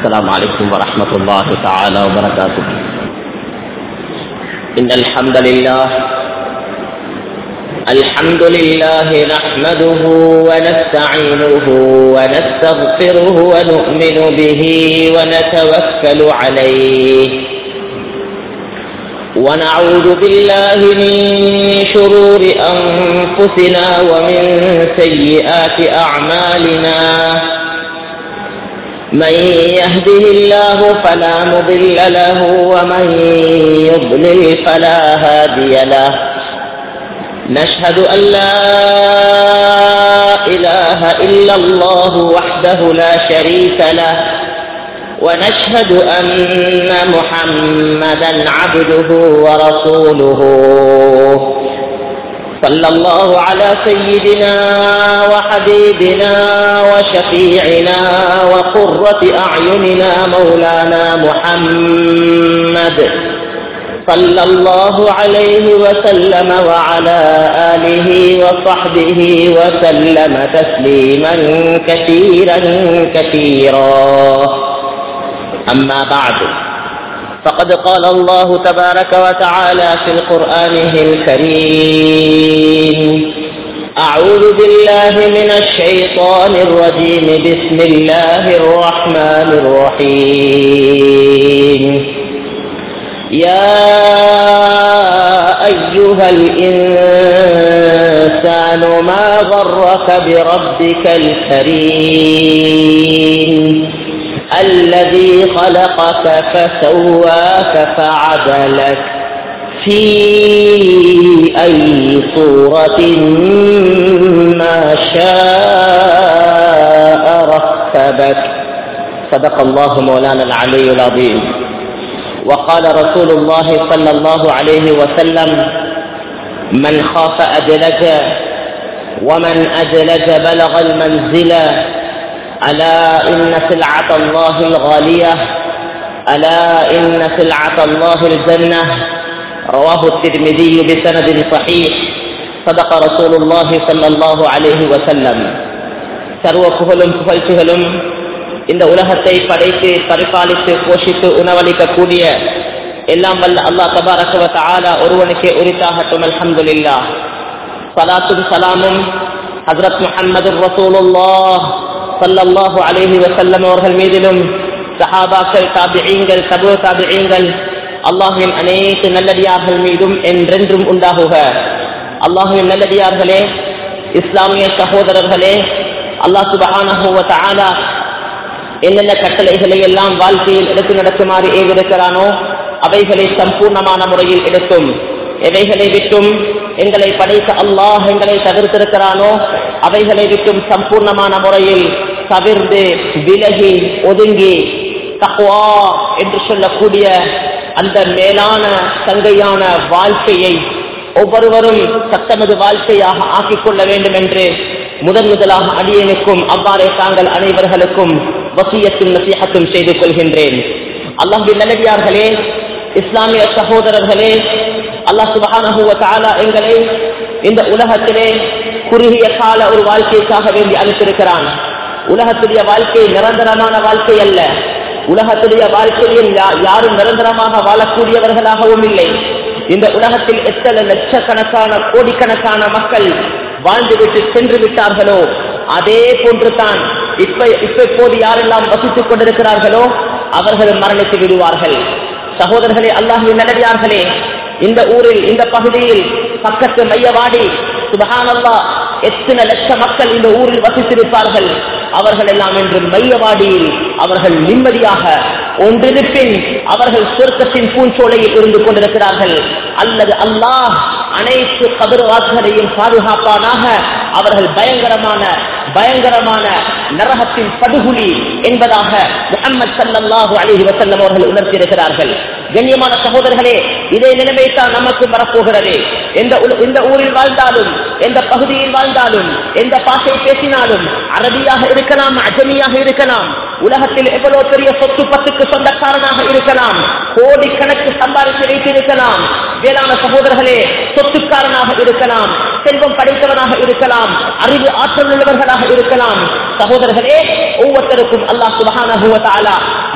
السلام عليكم ورحمة الله تعالى وبركاته إن الحمد لله الحمد لله نحمده ونستعينه ونستغفره ونؤمن به ونتوكل عليه ونعوذ بالله من شرور أنفسنا ومن سيئات أعمالنا من يهده الله فلا مضل له ومن يضلل فلا هادي له نشهد أن لا إله إلا الله وحده لا شريك له ونشهد أن محمدا عبده ورسوله صلى الله على سيدنا وحبيبنا وشفيعنا وقرة أعيننا مولانا محمد صلى الله عليه وسلم وعلى آله وصحبه وسلم تسليما كثيرا كثيرا أما بعد فقد قال الله تبارك وتعالى في القرآن الكريم أعوذ بالله من الشيطان الرجيم بسم الله الرحمن الرحيم يا أيها الإنسان ما غرك بربك الكريم الذي خلقك فسواك فعدلك في أي صورة ما شاء ركبك صدق الله مولانا العلي العظيم وقال رسول الله صلى الله عليه وسلم من خاف أدلج ومن أدلج بلغ المنزل ألا إن سلعة الله الغالية ألا إن سلعة الله الجنة رواه الترمذي بسند صحيح صدق رسول الله صلى الله عليه وسلم சர்வ புகழும் புகழ்ச்சிகளும் இந்த உலகத்தை படைத்து பரிபாலித்து போஷித்து உணவளிக்கக்கூடிய எல்லாம் வல்ல அல்லாஹ் தபாரகவ ஆலா ஒருவனுக்கே உரித்தாகட்டும் அல்ஹம்துலில்லா சலாத்தும் சலாமும் ஹசரத் முஹம்மது ரசூலுல்லாஹ் சல்லல்லாஹு அலைஹி வசல்லம் அவர்கள் மீதிலும் சஹாபாக்கள் தாபியங்கள் சபு தாபியங்கள் அல்லாஹுவின் அனைத்து நல்லடியார்கள் மீதும் என்றென்றும் உண்டாகுக அல்லாஹுவின் நல்லடியார்களே இஸ்லாமிய சகோதரர்களே அல்லாஹ் சுபஹானஹுவ தஆலா என்னென்ன கட்டளைகளை எல்லாம் வாழ்க்கையில் எடுத்து நடக்குமாறு ஏவிருக்கிறானோ அவைகளை சம்பூர்ணமான முறையில் எடுக்கும் எவைகளை விட்டும் எங்களை படைத்த அல்லாஹ் எங்களை தவிர்த்திருக்கிறானோ அவைகளை விட்டும் சம்பூர்ணமான முறையில் தவிர்ந்து விலகி ஒதுங்கி தக்குவா என்று சொல்லக்கூடிய அந்த மேலான சங்கையான வாழ்க்கையை ஒவ்வொருவரும் சத்தமது வாழ்க்கையாக ஆக்கிக் கொள்ள வேண்டும் என்று முதன் முதலாக அடியனுக்கும் அவ்வாறே தாங்கள் அனைவர்களுக்கும் வசியத்தும் நசியத்தும் செய்து கொள்கின்றேன் அல்லாஹின் நல்லடியார்களே இஸ்லாமிய சகோதரர்களே அல்லாஹ் சுபஹானஹுவ தாலா எங்களை இந்த உலகத்திலே குறுகிய கால ஒரு வாழ்க்கைக்காக வேண்டி அனுப்பியிருக்கிறான் உலகத்துடைய வாழ்க்கை நிரந்தரமான வாழ்க்கை அல்ல உலகத்துடைய வாழ்க்கையில் யாரும் நிரந்தரமாக வாழக்கூடியவர்களாகவும் இல்லை இந்த உலகத்தில் எத்தனை லட்சக்கணக்கான கோடிக்கணக்கான மக்கள் வாழ்ந்துவிட்டு சென்று விட்டார்களோ அதே போன்று தான் இப்ப இப்ப இப்போது யாரெல்லாம் வசித்துக் கொண்டிருக்கிறார்களோ அவர்கள் மரணித்து விடுவார்கள் சகோதரர்களே அல்லாஹின் நல்லடியார்களே இந்த ஊரில் இந்த பகுதியில் பக்கத்து மையவாடி சுபஹானல்லா எத்தனை லட்ச மக்கள் இந்த ஊரில் வசித்திருப்பார்கள் அவர்கள் எல்லாம் இன்று மையவாடியில் அவர்கள் நிம்மதியாக ஒன்றிருப்பின் அவர்கள் சொர்க்கத்தின் பூஞ்சோலையில் இருந்து கொண்டிருக்கிறார்கள் அல்லது அல்லாஹ் அனைத்து கதிர்வாக்களையும் பாதுகாப்பானாக அவர்கள் பயங்கரமான பயங்கரமான நரகத்தின் படுகுழி என்பதாக முகமது சல்லாஹு அலிஹி வசல்லம் அவர்கள் உணர்த்தியிருக்கிறார்கள் கண்ணியமான சகோதரர்களே இதே நிலைமை தான் நமக்கு வரப்போகிறது எந்த இந்த ஊரில் வாழ்ந்தாலும் எந்த பகுதியில் வாழ்ந்தாலும் எந்த பாஷை பேசினாலும் அரபியாக இருக்கலாம் அஜமியாக இருக்கலாம் உலகத்தில் எவ்வளவு பெரிய சொத்து பத்துக்கு சொந்தக்காரனாக இருக்கலாம் கோடி கணக்கு சம்பாதித்து வைத்திருக்கலாம் வேளாண் சகோதரர்களே சொத்துக்காரனாக இருக்கலாம் செல்வம் படைத்தவனாக இருக்கலாம் அறிவு ஆற்றல் உள்ளவர்களாக இருக்கலாம் சகோதரர்களே ஒவ்வொருத்தருக்கும் அல்லாஹ் சுபஹானஹு வ தஆலா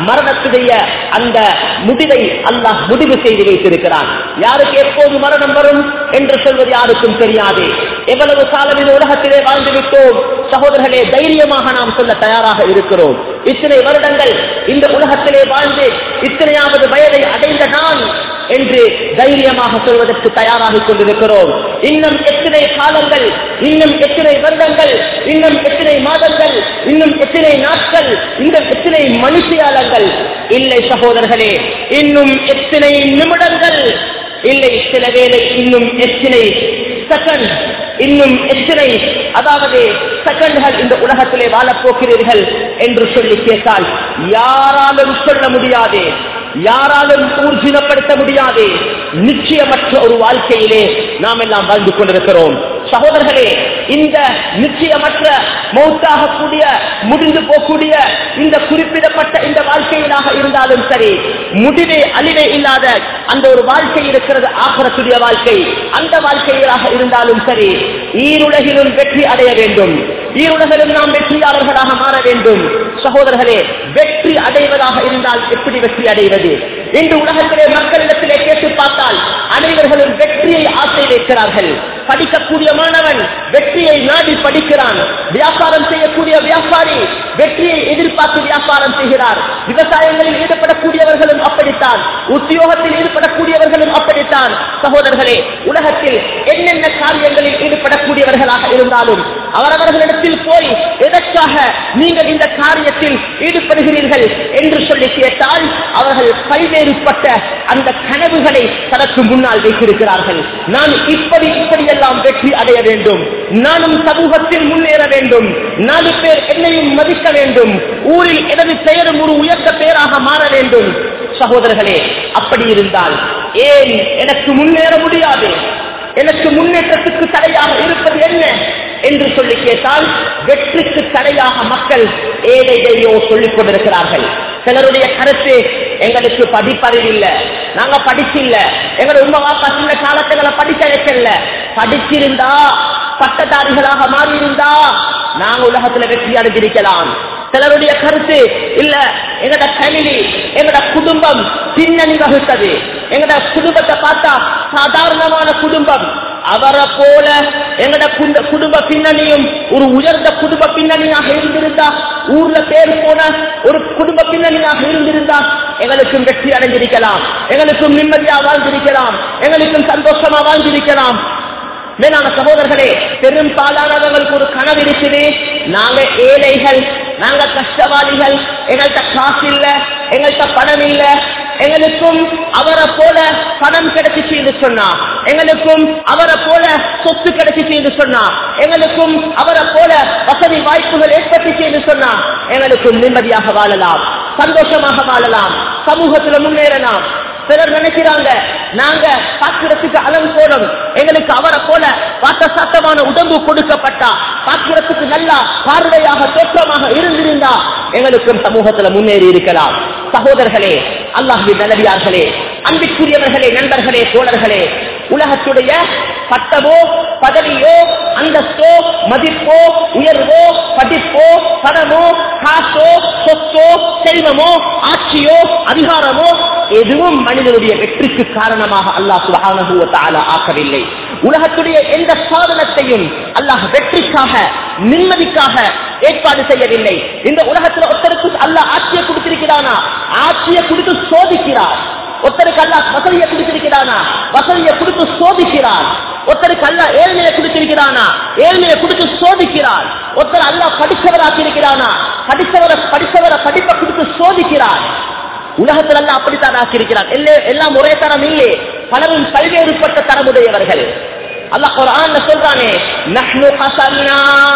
மரணத்துடைய அந்த முடிவை அல்லாஹ் முடிவு செய்து வைத்திருக்கிறான் யாருக்கு எப்போது மரணம் வரும் என்று சொல்வது யாருக்கும் தெரியாது எவ்வளவு காலம் இந்த உலகத்திலே வாழ்ந்து விட்டோம் சகோதரர்களே தைரியமாக நாம் சொல்ல தயாராக இருக்கிறோம் இத்தனை வருடங்கள் இந்த உலகத்திலே வாழ்ந்து இத்தனையாவது வயதை அடைந்த நான் என்று தைரியமாக சொல்வதற்கு தயாராகிக் கொண்டிருக்கிறோம் இன்னும் எத்தனை காலங்கள் இன்னும் எத்தனை வருடங்கள் இன்னும் எத்தனை மாதங்கள் இன்னும் எத்தனை நாட்கள் இன்னும் எத்தனை மனுஷியாளங்கள் இல்லை சகோதரர்களே இன்னும் எத்தனை நிமிடங்கள் இல்லை சில வேளை இன்னும் எத்தனை செகண்ட் இன்னும் எத்தனை அதாவது செகண்ட்கள் இந்த உலகத்திலே வாழப் போகிறீர்கள் என்று சொல்லி கேட்டால் யாராலும் சொல்ல முடியாது யாராலும் ஊர்ஜிதப்படுத்த முடியாது நிச்சயமற்ற ஒரு வாழ்க்கையிலே நாம் எல்லாம் வாழ்ந்து கொண்டிருக்கிறோம் சகோதரர்களே இந்த நிச்சயமற்ற மௌத்தாகக்கூடிய முடிந்து போகக்கூடிய இந்த குறிப்பிடப்பட்ட இந்த வாழ்க்கையிலாக இருந்தாலும் சரி முடிவே அழிவே இல்லாத அந்த ஒரு வாழ்க்கை இருக்கிறது ஆகரத்துடைய வாழ்க்கை அந்த வாழ்க்கையிலாக இருந்தாலும் சரி ஈருலகிலும் வெற்றி அடைய வேண்டும் ஈருலகிலும் நாம் வெற்றியாளர்களாக மாற வேண்டும் சகோதரர்களே வெற்றி அடைவதாக இருந்தால் எப்படி வெற்றி அடைவது இன்று உலகத்திலே மக்களிடத்திலே கேட்டு பார்த்தால் அனைவர்களும் வெற்றியை ஆசை வைக்கிறார்கள் படிக்கக்கூடிய மாணவன் வெற்றியை நாடி படிக்கிறான் வியாபாரம் செய்யக்கூடிய வியாபாரி வெற்றியை எதிர்பார்த்து வியாபாரம் செய்கிறார் விவசாயங்களில் ஈடுபடக்கூடியவர்களும் அப்படித்தான் உத்தியோகத்தில் ஈடுபடக்கூடியவர்களும் அப்படித்தான் சகோதரர்களே உலகத்தில் என்னென்ன காரியங்களில் ஈடுபடக்கூடியவர்களாக இருந்தாலும் அவரவர்களிடத்தில் போய் எதற்காக நீங்கள் இந்த காரியத்தில் ஈடுபடுகிறீர்கள் என்று சொல்லி கேட்டால் அவர்கள் பல்வேறுபட்ட அந்த கனவுகளை தனக்கு முன்னால் வைத்திருக்கிறார்கள் நான் இப்படி இப்படியெல்லாம் வெற்றி அடைய வேண்டும் நானும் சமூகத்தில் முன்னேற வேண்டும் நாலு பேர் என்னையும் மதிக்க வேண்டும் ஊரில் எனது பெயரும் ஒரு உயர்ந்த பெயராக மாற வேண்டும் சகோதரர்களே அப்படி இருந்தால் ஏன் எனக்கு முன்னேற முடியாது எனக்கு முன்னேற்றத்துக்கு தடையாக இருப்பது என்ன என்று சொல்லி கேட்டால் வெற்றிக்கு தடையாக மக்கள் ஏழையோ சொல்லிக் கொண்டிருக்கிறார்கள் சிலருடைய கருத்து எங்களுக்கு படிப்பறிவு இல்ல நாங்க படிச்சில்ல எங்களோட உண்மை வாப்பா சின்ன காலத்துகளை படிக்க வைக்கல படிச்சிருந்தா பட்டதாரிகளாக மாறி இருந்தா நாங்க உலகத்துல வெற்றி அடைஞ்சிருக்கலாம் சிலருடைய கருத்து இல்ல எங்கட ஃபேமிலி எங்கட குடும்பம் பின்னணி வகுத்தது எங்கட குடும்பத்தை பார்த்தா சாதாரணமான குடும்பம் அவரை போல எங்கட குண்ட- குடும்ப பின்னணியும் ஒரு உயர்ந்த குடும்ப பின்னணியாக இருந்திருந்தா ஊர்ல பேர் போன ஒரு குடும்ப பின்னணியாக இருந்திருந்தா எங்களுக்கும் வெற்றி அடைஞ்சிருக்கலாம் எங்களுக்கும் நிம்மதியா வாழ்ந்திருக்கலாம் எங்களுக்கும் சந்தோஷமா வாழ்ந்திருக்கலாம் மேலான சகோதரர்களே பெரும்பாலானவங்களுக்கு ஒரு கனவு இருக்குது நாங்க ஏழைகள் நாங்க கஷ்டவாளிகள் எங்கள்கிட்ட காசு இல்ல எங்கள்கிட்ட பணம் இல்ல எங்களுக்கும் அவரை போல பணம் கிடைச்சிச்சு என்று சொன்னா எங்களுக்கும் அவரை போல சொத்து கிடைச்சிச்சு என்று சொன்னா எங்களுக்கும் அவரை போல வசதி வாய்ப்புகள் ஏற்பட்டுச்சு என்று சொன்னா எங்களுக்கும் நிம்மதியாக வாழலாம் சந்தோஷமாக வாழலாம் சமூகத்துல முன்னேறலாம் சிலர் நினைக்கிறாங்க நாங்க பாக்கிறதுக்கு அலம் போலும் எங்களுக்கு அவரை போல வாட்ட சட்டமான உடம்பு கொடுக்கப்பட்டா பாக்கிறதுக்கு நல்லா பார்வையாக தோற்றமாக இருந்திருந்தா எங்களுக்கும் சமூகத்துல முன்னேறி இருக்கலாம் சகோதரர்களே அல்லாஹின் நல்லடியார்களே அன்பிற்குரியவர்களே நண்பர்களே தோழர்களே உலகத்துடைய பட்டமோ பதவியோ அந்தஸ்தோ மதிப்போ உயர்வோ படிப்போ பணமோ காசோ சொத்தோ செல்வமோ ஆட்சியோ அதிகாரமோ எதுவும் மனிதனுடைய வெற்றிக்கு காரணமாக அல்லாஹ் சுபஹானஹு வ தஆலா ஆக்கவில்லை உலகத்துடைய எந்த சாதனத்தையும் அல்லாஹ் வெற்றிக்காக நிம்மதிக்காக ஏற்பாடு செய்யவில்லை இந்த உலகத்துல ஒருத்தருக்கு அல்லாஹ் ஆட்சியை கொடுத்திருக்கிறானா ஆட்சியை கொடுத்து சோதிக்கிறார் ஒருத்தருக்கு அல்ல வசதியை கொடுத்திருக்கிறானா வசதியை கொடுத்து சோதிக்கிறான் ஒருத்தருக்கு அல்ல ஏழ்மையை கொடுத்திருக்கிறானா ஏழ்மையை கொடுத்து சோதிக்கிறான் ஒருத்தர் அல்ல படித்தவராக்கி இருக்கிறானா படித்தவரை படித்தவரை படிப்பை கொடுத்து சோதிக்கிறான் உலகத்தில் அல்ல அப்படித்தான் ஆக்கியிருக்கிறான் எல்லா- எல்லாம் ஒரே தரம் இல்லை பலரும் பல்வேறுபட்ட தரமுடையவர்கள் அல்லாஹ் குர்ஆன்ல சொல்றானே நஹ்னு கஸம்னா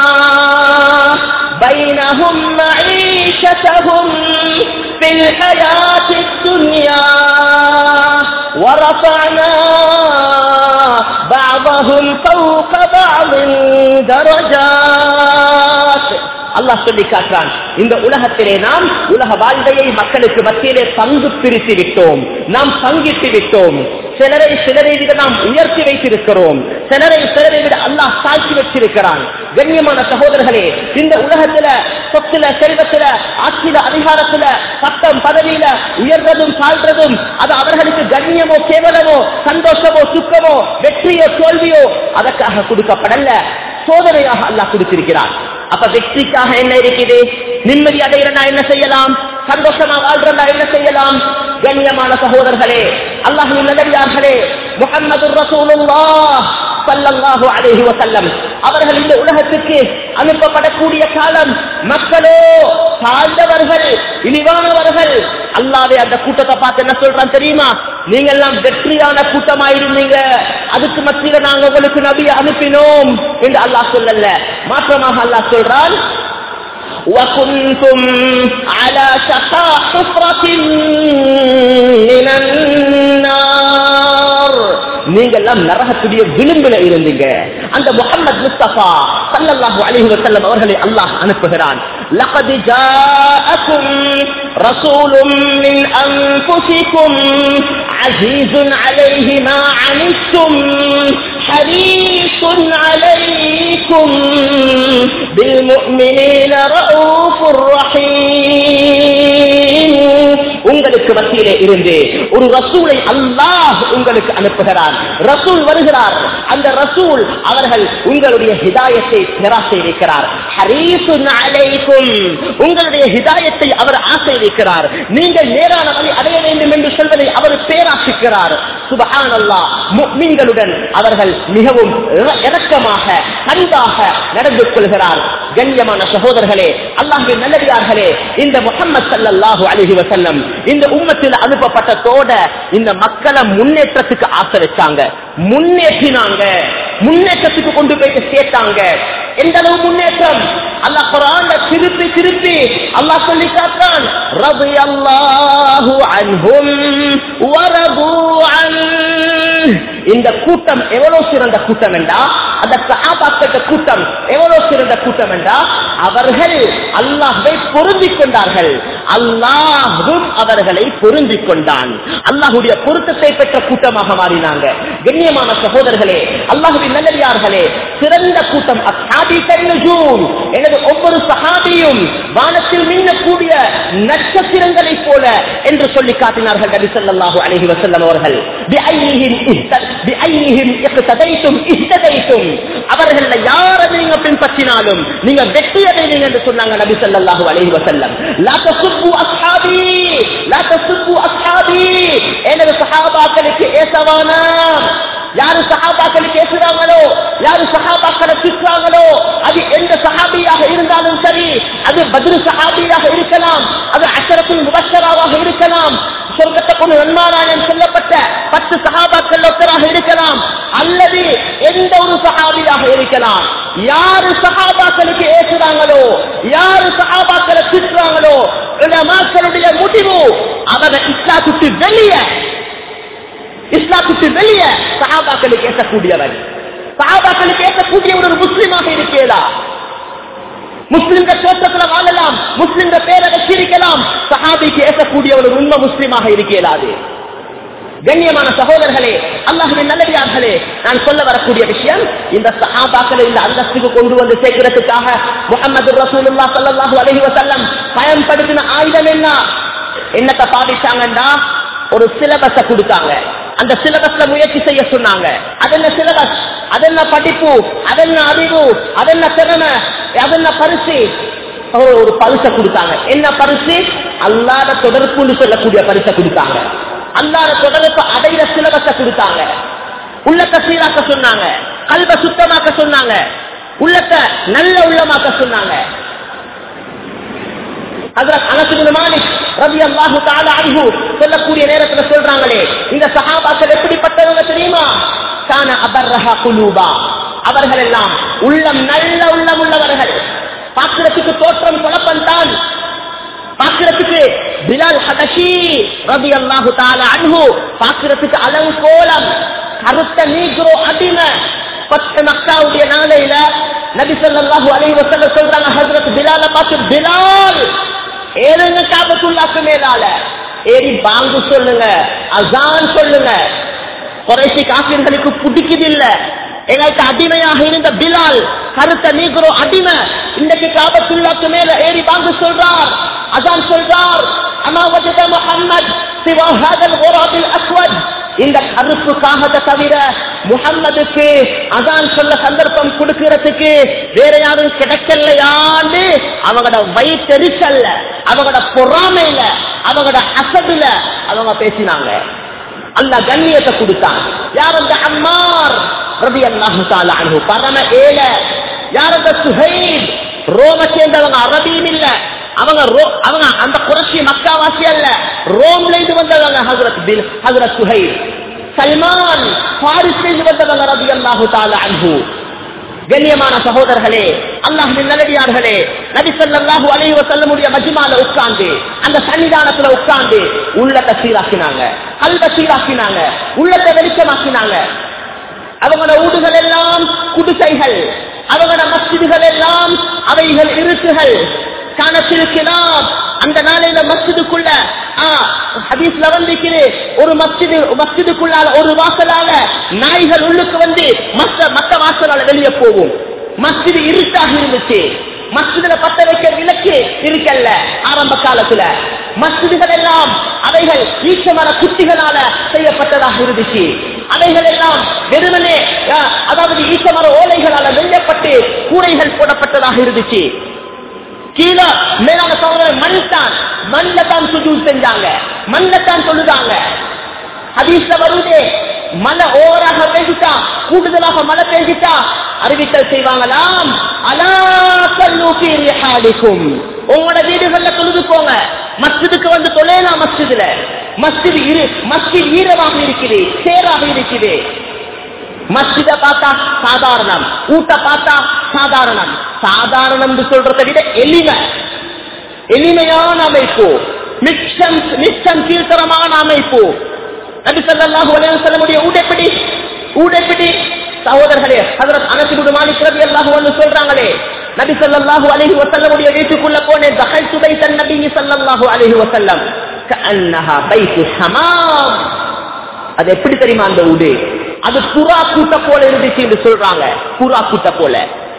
بينهم معيشتهم في الحياة الدنيا ورفعنا بعضهم فوق بعض درجات அல்லாஹ் சொல்லி காட்டுறான் இந்த உலகத்திலே நாம் உலக வாழ்க்கையை மக்களுக்கு மத்தியிலே பங்கு பிரித்து விட்டோம் நாம் பங்கிட்டு விட்டோம் சிலரை சிலரை விட நாம் உயர்த்தி வைத்திருக்கிறோம் சிலரை சிலரை விட அல்லாஹ் தாழ்த்தி வச்சிருக்கிறான் கண்ணியமான சகோதரர்களே இந்த உலகத்துல சொத்துல செல்வத்துல ஆட்சியில அதிகாரத்துல சட்டம் பதவியில உயர்றதும் தாழ்றதும் அது அவர்களுக்கு கண்ணியமோ கேவலமோ சந்தோஷமோ சுக்கமோ வெற்றியோ தோல்வியோ அதற்காக கொடுக்கப்படல சோதனையாக அல்லாஹ் கொடுத்திருக்கிறார் அப்ப வெற்றிக்காக என்ன இருக்குது நிம்மதி அடைகிறனா என்ன செய்யலாம் சந்தோஷமா வாழ்றா என்ன செய்யலாம் கண்ணியமான சகோதரர்களே அல்லாஹின் நல்லடியார்களே முகமது ரசூலுல்லாஹ் ஸல்லல்லாஹு அலைஹி வஸல்லம் அவர்கள் இந்த உலகத்துக்கு அனுப்பப்படக்கூடிய காலம் மக்களோ தாழ்ந்தவர்கள் இழிவானவர்கள் அல்லாவே அந்த கூட்டத்தை பார்த்து என்ன சொல்றான் தெரியுமா நீங்க எல்லாம் வெற்றியான கூட்டமா இருந்தீங்க அதுக்கு மத்தியில நாங்க உங்களுக்கு நபியை அனுப்பினோம் என்று அல்லாஹ் சொல்லல மாற்றமாக அல்லாஹ் சொல்றான் وكنتم على شفا حفرة من النار நீங்க எல்லாம் நரகத்துடைய விளிம்பில இருந்தீங்க அந்த முகமது முஸ்தபா சல்லல்லாஹு அலைஹி வஸல்லம் அவர்களை அல்லாஹ் அனுப்புகிறான் لقد جاءكم رسول من انفسكم عزيز عليه ما عنتم حريص عليكم بالمؤمنين رؤوف رحيم உங்களுக்கு மத்தியிலே இருந்து ஒரு ரசூலை அல்லாஹ் உங்களுக்கு அனுப்புகிறார் ரசூல் வருகிறார் அந்த ரசூல் அவர்கள் உங்களுடைய ஹிதாயத்தை பெறாசை வைக்கிறார் ஹரீசுன் அலைக்கும் உங்களுடைய ஹிதாயத்தை அவர் ஆசை வைக்கிறார் நீங்கள் நேரான வழி அடைய வேண்டும் என்று சொல்வதை அவர் பேராசிக்கிறார் சுபஹான் அல்லாஹ் முக்மீன்களுடன் அவர்கள் மிகவும் இற- இரக்கமாக அன்பாக நடந்து கொள்கிறார் கண்ணியமான சகோதரர்களே அல்லாஹ்வின் நல்லடியார்களே இந்த முகமது ஸல்லல்லாஹு அலைஹி வஸல்லம் இந்த உம்மத்தில் அனுப்பப்பட்டதோட இந்த மக்களை முன்னேற்றத்துக்கு ஆசை வச்சாங்க முன்னேற்றினாங்க முன்னேற்றத்துக்கு கொண்டு போயிட்டு சேர்த்தாங்க எந்த அளவு முன்னேற்றம் அல்லாஹ் குரான்ல திருப்பி திருப்பி அல்லாஹ் சொல்லி காட்டுறான் ரபியல்லாஹு அன்ஹும் வரது அன் இந்த கூட்டம் எவ்வளவு சிறந்த கூட்டம் என்றா அந்த சஹாபாக்கள கூட்டம் எவ்வளவு சிறந்த கூட்டம் என்றா அவர்கள் அல்லாஹ்வை பொருந்திக் கொண்டார்கள் அல்லாஹும் அவர்களை பொருந்திக் கொண்டான் அல்லாஹுடைய பொருத்தத்தை பெற்ற கூட்டமாக மாறினாங்க கண்ணியமான சகோதரர்களே அல்லாஹுவின் நல்லடியார்களே சிறந்த கூட்டம் அஸ்ஹாபி கல்நுஜூம் எனது ஒவ்வொரு சஹாபியும் வானத்தில் மின்னக்கூடிய நட்சத்திரங்களைப் போல என்று சொல்லி காட்டினார்கள் நபி ஸல்லல்லாஹு அலைஹி வஸல்லம் அவர்கள் பிஐஹிம் இஹ்த- பிஐஹிம் இஹ்ததைத்தும் இஹ்ததைத்தும் அவர்கள யாரை நீங்க பின்பற்றினாலும் நீங்க வெற்றி அடைவீங்க என்று சொன்னாங்க நபி ஸல்லல்லாஹு அலைஹி வஸல்லம் லா தசுப்பு அஸ்ஹாபி லா தசுப்பு அஸ்ஹாபி எனது சஹாபாக்களுக்கு ஏசவானா யாரு சஹாபாக்களுக்கு ஏசுறாங்களோ யாரு சஹாபாக்களை திட்டுறாங்களோ அது எந்த சஹாபியாக இருந்தாலும் சரி அது பதில் சஹாபியாக இருக்கலாம் அது அசரத்தில் முபஷராவாக இருக்கலாம் சொர்க்கத்தை கொண்டு நன்மாராயணம் சொல்லப்பட்ட பத்து சஹாபாக்கள் ஒருத்தராக இருக்கலாம் அல்லது எந்த ஒரு சஹாபியாக இருக்கலாம் யாரு சஹாபாக்களுக்கு ஏசுறாங்களோ யாரு சஹாபாக்களை திட்டுறாங்களோ உலமாக்களுடைய முடிவு அவங்க இஸ்லாத்துக்கு வெளியே இஸ்லாத்துக்கு வெளியே சஹாபாக்களுக்கு ஏற்கக்கூடியவன் சஹாபாக்களுக்கு ஏற்கக்கூடிய ஒரு முஸ்லிமாக இருக்கேதா முஸ்லிம்கள் தோற்றத்துல வாழலாம் முஸ்லிம்கள் பேரை வச்சிருக்கலாம் சஹாபிக்கு ஏற்கக்கூடிய ஒரு உண்மை முஸ்லிமாக இருக்கலாது கண்ணியமான சகோதரர்களே அல்லாஹுவின் நல்லடியார்களே நான் சொல்ல வரக்கூடிய விஷயம் இந்த சஹாபாக்களை இந்த அந்தஸ்துக்கு கொண்டு வந்து சேர்க்கிறதுக்காக முகமது ரசூலுல்லாஹ் ஸல்லல்லாஹு அலைஹி வஸல்லம் பயன்படுத்தின ஆயுதம் என்ன என்னத்தை பாதிச்சாங்கன்னா ஒரு சிலபஸ கொடுத்தாங்க அந்த சிலபஸ்ல முயற்சி செய்ய சொன்னாங்க அதென்ன சிலபஸ் அதென்ன படிப்பு அதென்ன அறிவு அதென்ன திறமை அதென்ன பரிசு ஒரு ஒரு பரிசை கொடுத்தாங்க என்ன பரிசு அல்லாத தொடர்புன்னு சொல்லக்கூடிய பரிசை கொடுத்தாங்க அல்லாத தொடர்பு அடையிற சிலபஸ கொடுத்தாங்க உள்ளத்தை சீராக்க சொன்னாங்க கல்வ சுத்தமாக்க சொன்னாங்க உள்ளத்தை நல்ல உள்ளமாக்க சொன்னாங்க ஹஜ்ரத் அனஸ் இப்னு மாலிக் ரலியல்லாஹு தஆலா அன்ஹு சொல்லக்கூடிய நேரத்துல சொல்றாங்களே இந்த சஹாபாக்கள் எப்படிப்பட்டவங்க தெரியுமா கான அபர்ரஹா குலூபா அவர்கள் எல்லாம் உள்ளம் நல்ல உள்ளம் உள்ளவர்கள் பாக்குறதுக்கு தோற்றம் குழப்பம் தான் பாக்குறதுக்கு பிலால் ஹதஷி ரலியல்லாஹு தஆலா அன்ஹு பாக்குறதுக்கு அலங்கோலம் கருத்த நீக்ரோ அடிமை பத்து மக்காவுடைய நாளையில நபி ஸல்லல்லாஹு அலைஹி வஸல்லம் சொல்றாங்க ஹஜ்ரத் பிலால பார்த்து பிலால் ஏறுங்க காபத்துல்லாக்கு மேலால ஏறி பாங்கு சொல்லுங்க அசான் சொல்லுங்க குறைசி காப்பீர்களுக்கு பிடிக்குதில்ல எங்களுக்கு அடிமையாக இருந்த பிலால் கருத்த நீக்கிறோ அடிமை இன்னைக்கு காபத்துள்ளாக்கு மேல ஏறி வாங்க சொல்றார் அதான் சொல்றார் அம்மா வஜத முஹம்மத் சிவா ஹாதல் ஓராபில் அஸ்வத் இந்த கருப்பு காகத்தை தவிர முகம்மதுக்கு அதான் சொல்ல சந்தர்ப்பம் கொடுக்கிறதுக்கு வேற யாரும் கிடைக்கலையான்னு அவங்களோட வயிற்றெரிச்சல்ல அவங்களோட பொறாமையில அவங்களோட அசடுல அவங்க பேசினாங்க அல்ல கண்ணியத்தை கொடுத்தான் யார் அந்த அம்மார் ரபி அல்லாஹு அனுகு பரம ஏல யார் அந்த சுஹைப் ரோம சேர்ந்தவங்க அரபியும் இல்ல அவங்க ரோ- அவங்க அந்த குறைச்சி மக்காவாசி அல்ல ரோம்ல இருந்து வந்தவங்க ஹசரத் பில் ஹசரத் சுஹைப் சல்மான் பாரிஸ்ல இருந்து வந்தவங்க ரபி அல்லாஹு அன்ஹு கண்ணியமான சகோதரர்களே அல்லாஹின் நல்லடியார்களே நபி ஸல்லல்லாஹு அலைஹி வஸல்லமுடைய மஜ்மால உட்கார்ந்து அந்த சன்னிதானத்துல உட்கார்ந்து உள்ளத்தை சீராக்கினாங்க கல்வ சீராக்கினாங்க உள்ளத்தை வெளிச்சமாக்கினாங்க அவங்களோட ஊடுகள் எல்லாம் குடிசைகள் அவங்களோட மஸ்ஜிதுகள் எல்லாம் அவைகள் இருட்டுகள் காணத்திருக்கலாம் அந்த நாளையில மஸ்ஜிதுக்குள்ள ஆ, ஹதீஸ்ல வந்திருக்குது ஒரு மஸ்ஜிது மஸ்ஜிதுக்குள்ளால ஒரு வாசலால நாய்கள் உள்ளுக்கு வந்து மற்ற மற்ற வாசலால வெளியே போகும் மஸ்ஜிது இருட்டாக இருந்துச்சு மஸ்ஜிதுல பத்த வைக்கிற விளக்கு இருக்கல்ல ஆரம்ப காலத்துல மஸ்ஜிதுகள் எல்லாம் அவைகள் ஈச்சமர குட்டிகளால செய்யப்பட்டதாக இருந்துச்சு அவைகள் எல்லாம் வெறுமனே ஆ, அதாவது ஈச்சமர ஓலைகளால வெள்ளப்பட்டு கூரைகள் போடப்பட்டதாக இருந்துச்சு கீழே மேலான சகோதரர் மண் தான் மண்ல தான் சுஜூத் செஞ்சாங்க மண்ல தான் சொல்லுதாங்க ஹதீஸ்ல வருதே மழை ஓவராக பேசிட்டா கூடுதலாக மழை பேசிட்டா அறிவித்தல் செய்வாங்களாம் அலா கல்லூக்கி ரிஹாலிக்கும் உங்களோட வீடுகள்ல தொழுது போங்க மஸ்ஜிதுக்கு வந்து தொலைலாம் மஸ்ஜிதுல மஸ்ஜித் இரு மஸ்ஜித் ஈரமாக இருக்குது சேராக இருக்குது மஸ்ஜித பார்த்தா சாதாரணம் ஊட்ட பார்த்தா சாதாரணம் சாதாரணம் சொல்றதை விட எளிமை எளிமையான அமைப்பு மிச்சம் மிச்சம் கீழ்த்தரமான அமைப்பு நபி ஸல்லல்லாஹு அலைஹி வஸல்லமுடைய ஊடைப்பிடி ஊடைப்பிடி சகோதரர்களே ஹஜரத் அனஸ் இப்னு மாலிக் ரலியல்லாஹு அன்ஹு சொல்றாங்களே நபி ஸல்லல்லாஹு அலைஹி வஸல்லமுடைய வீட்டுக்குள்ள போனேன் தஹல்து பைத்தன் நபி ஸல்லல்லாஹு அலைஹி வஸல்லம் கஅன்னஹா பைத்து ஹமாம் அது எப்படி தெரியுமா அந்த வீடு அது புறா கூட்ட போல இருந்துச்சு என்று சொல்றாங்க புறா கூட்ட போல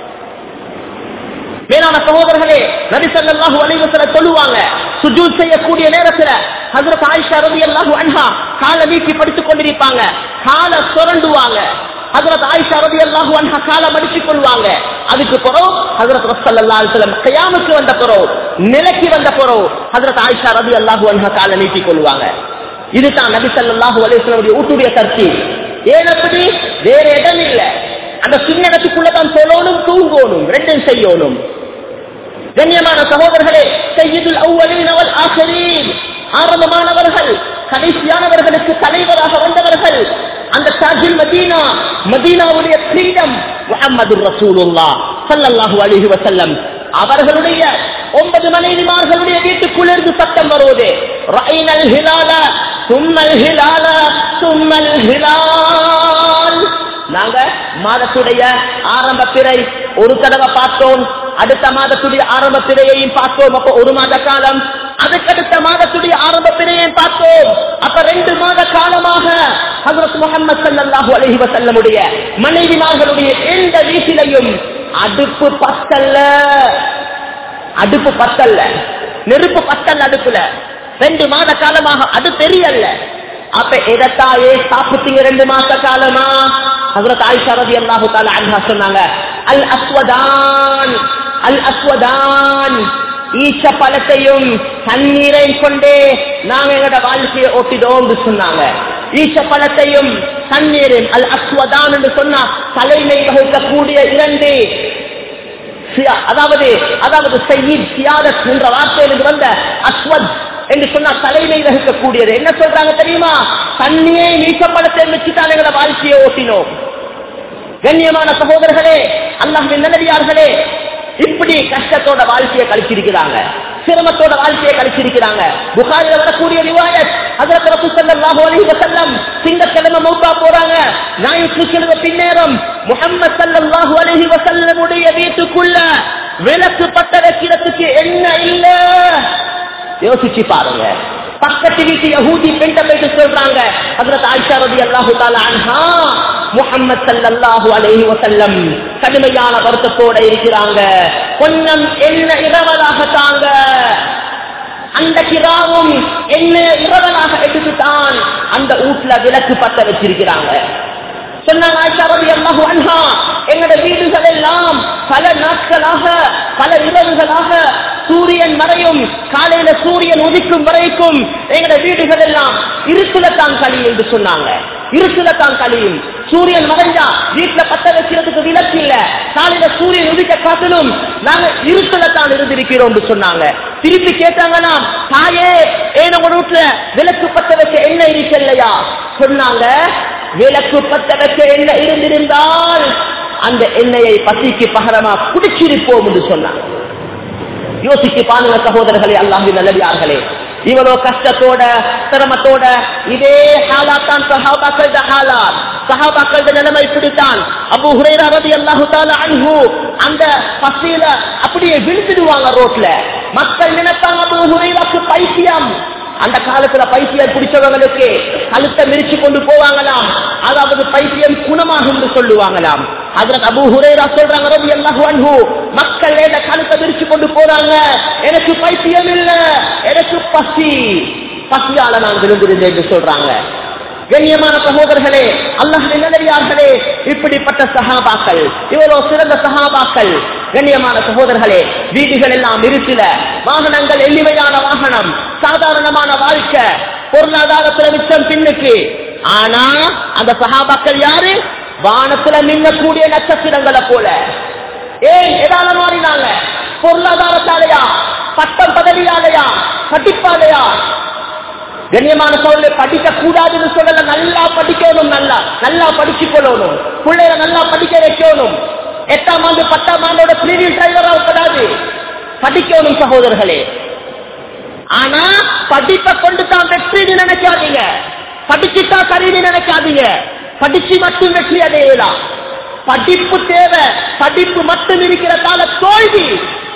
மேலான சகோதரர்களே நபி ஸல்லல்லாஹு அலைஹி வஸல்லம் சொல்லுவாங்க சுஜூத் செய்யக்கூடிய நேரத்துல ஹஜ்ரத் ஆயிஷா ரலியல்லாஹு அன்ஹா காலை நீட்டி படித்துக் கொண்டிருப்பாங்க காலை சுரண்டுவாங்க ஹஜ்ரத் ஆயிஷா ரலியல்லாஹு அன்ஹா காலை மடிச்சுக் கொள்வாங்க அதுக்கு பிறகு ஹஜ்ரத் ரசல்லல்லாஹு அலைஹி வஸல்லம் கியாமுக்கு வந்த பிறகு நிலைக்கு வந்த பிறகு ஹஜ்ரத் ஆயிஷா ரலியல்லாஹு அன்ஹா காலை நீட்டிக் கொள்வாங்க இதுதான் நபி ஸல்லல்லாஹு அலைஹி வஸல்லம் ஊட்டுடைய தர்த்தி ஏன் அப்படி வேற இடம் இல்ல அந்த சின்னத்துக்குள்ள தான் சொல்லணும் தூங்கணும் ரெண்டும் செய்யணும் கண்ணியமான சகோதரர்களே செய்யுதுல் அவ்வளீன் அவள் ஆசிரியர் ஆரம்பமானவர்கள் கடைசியானவர்களுக்கு தலைவராக வந்தவர்கள் அந்த தாஜில் மதீனா மதீனாவுடைய கிரீடம் முஹம்மது ரசூலுல்லா ஸல்லல்லாஹு அலைஹி வஸல்லம் அவர்களுடைய ஒன்பது மனைவிமார்களுடைய வீட்டுக்குள்ளிருந்து சத்தம் வருவது ரஐனல் ஹிலால சும்மல் ஹிலால சும்மல் ஹிலால் நாங்க மாதத்துடைய ஆரம்ப பிறை ஒரு தடவை பார்த்தோம் அடுத்த மாதத்துடைய ஆரம்ப பிறையையும் பார்த்தோம் அப்ப ஒரு மாத காலம் அதுக்கடுத்த மாதத்துடைய ஆரம்ப பிறையையும் பார்த்தோம் அப்ப ரெண்டு மாத காலமாக ஹசரத் முகமது சல்லாஹூ அலஹி வசல்லமுடைய மனைவிமார்களுடைய எந்த வீட்டிலையும் அடுப்பு பத்தல்ல அடுப்பு பத்தல்ல நெருப்பு பத்தல்ல அடுப்புல ரெண்டு மாத காலமாக அது தெரியல அப்ப எதத்தாயே சாப்பிட்டீங்க ரெண்டு மாச காலமா ஹசரத் ஆயிஷா ரதி அல்லாஹு தாலா அன்ஹா சொன்னாங்க அல் அஸ்வதான் அல் அஸ்வதான் ஈச்ச பழத்தையும் தண்ணீரை கொண்டே நாங்க எங்களோட வாழ்க்கையை ஓட்டிடோம் சொன்னாங்க ஈச்ச பழத்தையும் தண்ணீரும் அல் அஸ்வதான் என்று சொன்னா தலைமை வகிக்கக்கூடிய இரண்டு சியா- அதாவது அதாவது சையீத் சியாதத் என்ற வார்த்தையிலிருந்து வந்த அஸ்வத் என்று சொன்னா தலைமை வகிக்கக்கூடியது என்ன சொல்றாங்க தெரியுமா தண்ணியை நீக்கப்படத்தை வச்சுதான் எங்களோட வாழ்க்கையை ஓட்டினோம் கண்ணியமான சகோதரர்களே அல்லாஹின் நல்லடியார்களே இப்படி கஷ்டத்தோட வாழ்க்கையை கழிச்சிருக்கிறாங்க சிரமத்தோட வாழ்க்கையை கழிச்சிருக்கிறாங்க புகாரில வரக்கூடிய ரிவாயத் ஹஜரத் ரசூல் ஸல்லல்லாஹு அலைஹி வஸல்லம் திங்கட்கிழமை மௌத்தா போறாங்க ஞாயிற்றுக்கிழமை பின்னேரம் முஹம்மது ஸல்லல்லாஹு அலைஹி வஸல்லம் உடைய வீட்டுக்குள்ள விளக்கு பத்த வைக்கிறதுக்கு என்ன இல்ல யோசிச்சு பாருங்க பக்கத்து வீட்டு யஹூதி பெண்ட போயிட்டு சொல்றாங்க ஹஜ்ரத் ஆயிஷா ரலியல்லாஹு தஆலா அன்ஹா முஹம்மது ஸல்லல்லாஹு அலைஹி வஸல்லம் கடுமையான வருத்தத்தோட இருக்கிறாங்க கொஞ்சம் என்ன இரவலாக தாங்க அந்த கிராவும் என்ன இரவலாக எடுத்துட்டான் அந்த வீட்டுல விளக்கு பத்த வச்சிருக்கிறாங்க சொன்னாங்க ஆயிஷா ரலியல்லாஹு அன்ஹா எங்கட வீடுகள் எல்லாம் பல நாட்களாக பல இரவுகளாக சூரியன் மறையும் காலையில சூரியன் உதிக்கும் வரைக்கும் எங்கட வீடுகள் எல்லாம் இருட்டுல தான் கழியும் என்று சொன்னாங்க இருட்டுல தான் கழியும் சூரியன் மறைஞ்சா வீட்டுல பத்த வைக்கிறதுக்கு விளக்கு இல்ல காலையில சூரியன் உதிக்க காட்டிலும் நாங்க இருட்டுல தான் இருந்திருக்கிறோம் என்று சொன்னாங்க திருப்பி கேட்டாங்கன்னா தாயே ஏன் உங்க வீட்டுல விளக்கு பத்த வைக்க என்ன இருக்கலையா சொன்னாங்க விளக்கு பத்த வைக்க என்ன இருந்திருந்தால் அந்த எண்ணெயை பசிக்கு பகரமா குடிச்சிருப்போம் என்று சொன்னாங்க யோசிச்சு பாருங்க சகோதரர்களே அல்லாஹின் நல்லடியார்களே இவ்வளவு கஷ்டத்தோட சிரமத்தோட இதே ஹாலாத்தான் சஹாபாக்கள் ஹாலாத் சஹாபாக்கள் நிலைமை இப்படித்தான் அபு ஹுரைரா ரதி அல்லாஹு தாலா அன்ஹு அந்த பசியில அப்படியே விழுந்துடுவாங்க ரோட்ல மக்கள் நினைப்பாங்க அபு ஹுரைராக்கு பைத்தியம் அந்த காலத்துல பைத்தியம் பிடிச்சவங்களுக்கு கழுத்தை மிரிச்சு கொண்டு போவாங்களாம் அதாவது பைத்தியம் குணமாகும் என்று சொல்லுவாங்களாம் அதுல அபு ஹுரேரா சொல்றாங்க ரவி அல்லாஹு அன்ஹு மக்கள் ஏத கழுத்தை விரிச்சு கொண்டு போறாங்க எனக்கு பைத்தியம் இல்ல எனக்கு பசி பசியால நான் விழுந்திருந்தேன் என்று சொல்றாங்க கண்ணியமான சகோதரர்களே அல்லாஹ் நல்லடியார்களே இப்படிப்பட்ட சகாபாக்கள் இவ்வளவு சிறந்த சகாபாக்கள் கண்ணியமான சகோதரர்களே வீடுகள் எல்லாம் இருட்டில வாகனங்கள் எளிமையான வாகனம் சாதாரணமான வாழ்க்கை பொருளாதாரத்துல மிச்சம் பின்னுக்கு ஆனா அந்த சகாபாக்கள் யாரு வானத்துல மின்னக்கூடிய நட்சத்திரங்களை போல ஏன் எதால மாறினாங்க பொருளாதாரத்தாலையா பட்டம் பதவியாலையா படிப்பாலையா கண்ணியமான சோழலை படிக்க கூடாதுன்னு சொல்லல நல்லா படிக்கணும் நல்லா நல்லா படிச்சு கொள்ளணும் பிள்ளைய நல்லா படிக்க வைக்கணும் எட்டாம் ஆண்டு பத்தாம் ஆண்டோட பிரீவியல் டிரைவரா கூடாது படிக்கணும் சகோதரர்களே ஆனா படிப்பை கொண்டு தான் வெற்றின்னு நினைக்காதீங்க படிச்சுட்டா சரின்னு நினைக்காதீங்க படிச்சு மட்டும் வெற்றி அடையலாம் படிப்பு தேவை படிப்பு மட்டும் இருக்கிற கால தோல்வி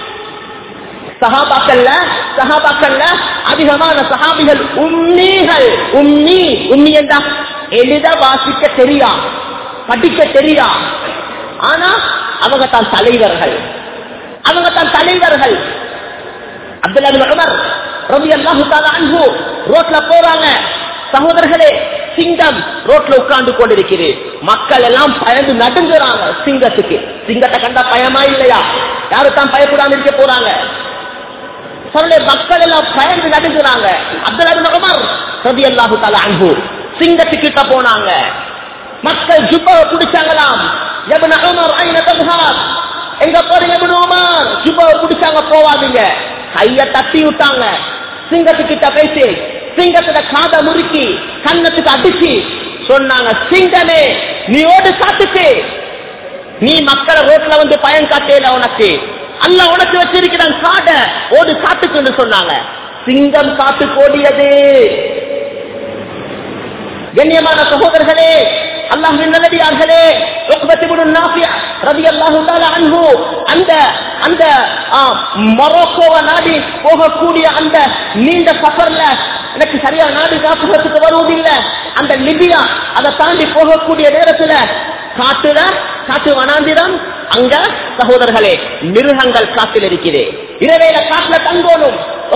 சகாபாக்கள்ல சகாபாக்கள்ல அதிகமான சகாபிகள் உம்மிகள் உம்மி உம்மி என்றா எளித வாசிக்க தெரியா படிக்க தெரியா ஆனா அவங்க தான் தலைவர்கள் அவங்க தான் தலைவர்கள் அப்துல்லா உமர் ரவி அல்லாஹு அன்பு ரோட்ல போறாங்க சகோதரர்களே சிங்கம் ரோட்ல உட்கார்ந்து கொண்டிருக்கிறது மக்கள் எல்லாம் பயந்து நடுங்குறாங்க சிங்கத்துக்கு சிங்கத்தை கண்டா பயமா இல்லையா யாரு தான் பயப்படாம இருக்க போறாங்க சொல்ல மக்கள் எல்லாம் பயந்து நடுங்குறாங்க அப்துல்லா உமர் ரவி அல்லாஹு தாலா அன்பு சிங்கத்துக்கிட்ட போனாங்க மக்கள் ஜுப்பாவை பிடிச்சாங்களாம் எபன உமர் ஐன தகுஹார் எங்க போறீங்க எபன உமர் ஜுப்பாவை பிடிச்சாங்க போவாதீங்க கைய தட்டி விட்டாங்க சிங்கத்துக்கிட்ட பேசி சிங்கத்துல காதை முறுக்கி கண்ணத்துக்கு அடிச்சு சொன்னாங்க சிங்கமே நீ ஓடு காத்துக்கு நீ மக்களை ரோட்ல வந்து பயன் காட்டேல உனக்கு அல்ல உனக்கு வச்சிருக்கிறான் காட ஓடு காத்துக்குன்னு சொன்னாங்க சிங்கம் காத்து கோடியது கண்ணியமான சகோதரர்களே அல்லாஹின் நல்லடியார்களே அந்த அந்த மொரோக்கோவை நாடி போகக்கூடிய அந்த நீண்ட சஃபர்ல எனக்கு சரியா நாடு காப்புறதுக்கு வருவதில்லை அந்த லிபியா அதை தாண்டி போகக்கூடிய நேரத்துல காட்டுல காட்டு வனாந்திரம் அங்க சகோதரர்களே மிருகங்கள் காட்டில் இருக்கிறே இரவேல காட்டுல தங்கோனும்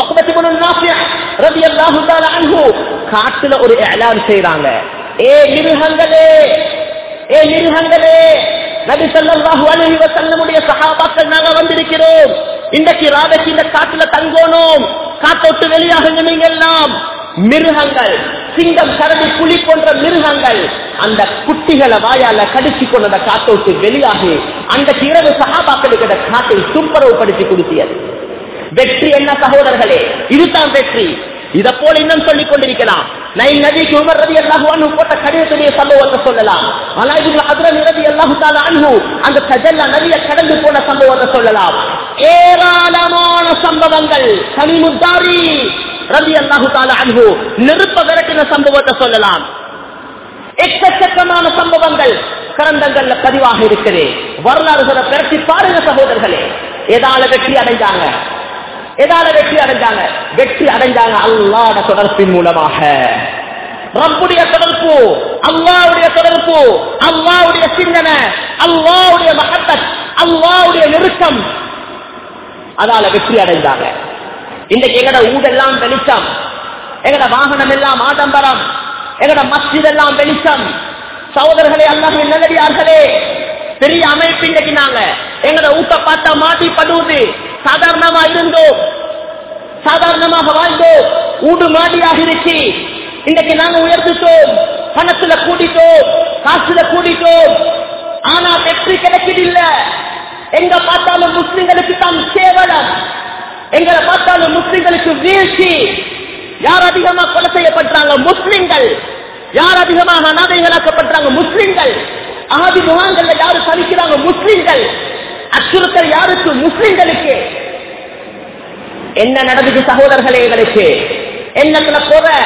காட்டுல ஒரு ஏலான் செய்யறாங்க ஏ மிருகங்களே ஏ மிருகங்களே நபி ஸல்லல்லாஹு அலைஹி வஸல்லமுடைய சஹாபாக்கள் நாங்க வந்திருக்கிறோம் இன்றைக்கு ராவைக்கு இந்த காட்டுல தங்கோனோம் காட்டோட்டு வெளியாகுங்க நீங்க எல்லாம் மிருகங்கள் சிங்கம் கரடி புலி போன்ற மிருகங்கள் அந்த குட்டிகளை வாயால கடிச்சு கொண்டு அந்த காட்டோட்டு வெளியாகி அந்த இரவு சகாபாக்களுக்கு அந்த காட்டை துப்புரவுப்படுத்தி கொடுத்தியது வெற்றி என்ன சகோதரர்களே இதுதான் வெற்றி இத போல இன்னும் சொல்லிக் கொண்டிருக்கலாம் நைல் நதிக்கு உமர் ரதி அல்லாஹு அன்ஹு போட்ட கடிதத்துடைய சம்பவத்தை சொல்லலாம் அலாஜுல் ஹத்ரன் ரதி அல்லாஹு தஆலா அன்ஹு அந்த தஜல்லா நதியை கடந்து போன சம்பவத்தை சொல்லலாம் ஏராளமான சம்பவங்கள் கனிமுத்தாரி ரதி அல்லாஹு தஆலா அன்ஹு நெருப்ப விரட்டின சம்பவத்தை சொல்லலாம் எக்கச்சக்கமான சம்பவங்கள் கரந்தங்கள்ல பதிவாக இருக்குது வரலாறுகளை பிரட்டி பாருங்க சகோதரர்களே ஏதால வெற்றி அடைஞ்சாங்க எதால வெற்றி அடைஞ்சாங்க வெற்றி அடைஞ்சாங்க அல்லாட தொடர்பின் மூலமாக ரப்புடைய தொடர்பு அல்லாவுடைய தொடர்பு அல்லாவுடைய சிந்தனை அல்லாவுடைய மகத்தத் அல்லாவுடைய நெருக்கம் அதால வெற்றி அடைந்தாங்க இன்றைக்கு எங்கட ஊடெல்லாம் வெளிச்சம் எங்கட வாகனம் எல்லாம் ஆடம்பரம் எங்கட மஸ்ஜித் எல்லாம் வெளிச்சம் சகோதரர்களே அல்லாஹின் நல்லடியார்களே பெரிய அமைப்பு இன்றைக்கு நாங்க எங்கட ஊட்ட பார்த்தா மாட்டி படுவது சாதாரணமா இருந்தோம் சாதாரணமாக வாழ்ந்தோம் ஊடு மாடியாக இருக்கு இன்றைக்கு நாங்க உயர்ந்துட்டோம் பணத்துல கூட்டிட்டோம் காசுல கூட்டிட்டோம் ஆனா வெற்றி கிடைக்கதில்ல எங்க பார்த்தாலும் முஸ்லிம்களுக்கு தான் கேவலம் எங்களை பார்த்தாலும் முஸ்லிம்களுக்கு வீழ்ச்சி யார் அதிகமா கொலை செய்யப்பட்டாங்க முஸ்லிம்கள் யார் அதிகமாக அனாதைகளாக்கப்பட்டாங்க முஸ்லிம்கள் ஆதி முகாங்கள்ல யாரு சலிக்கிறாங்க முஸ்லிம்கள் அச்சுறுத்தல் யாருக்கு முஸ்லிம்களுக்கு என்ன நடந்தது சகோதரர்களே எங்களுக்கு என்னத்துல குறை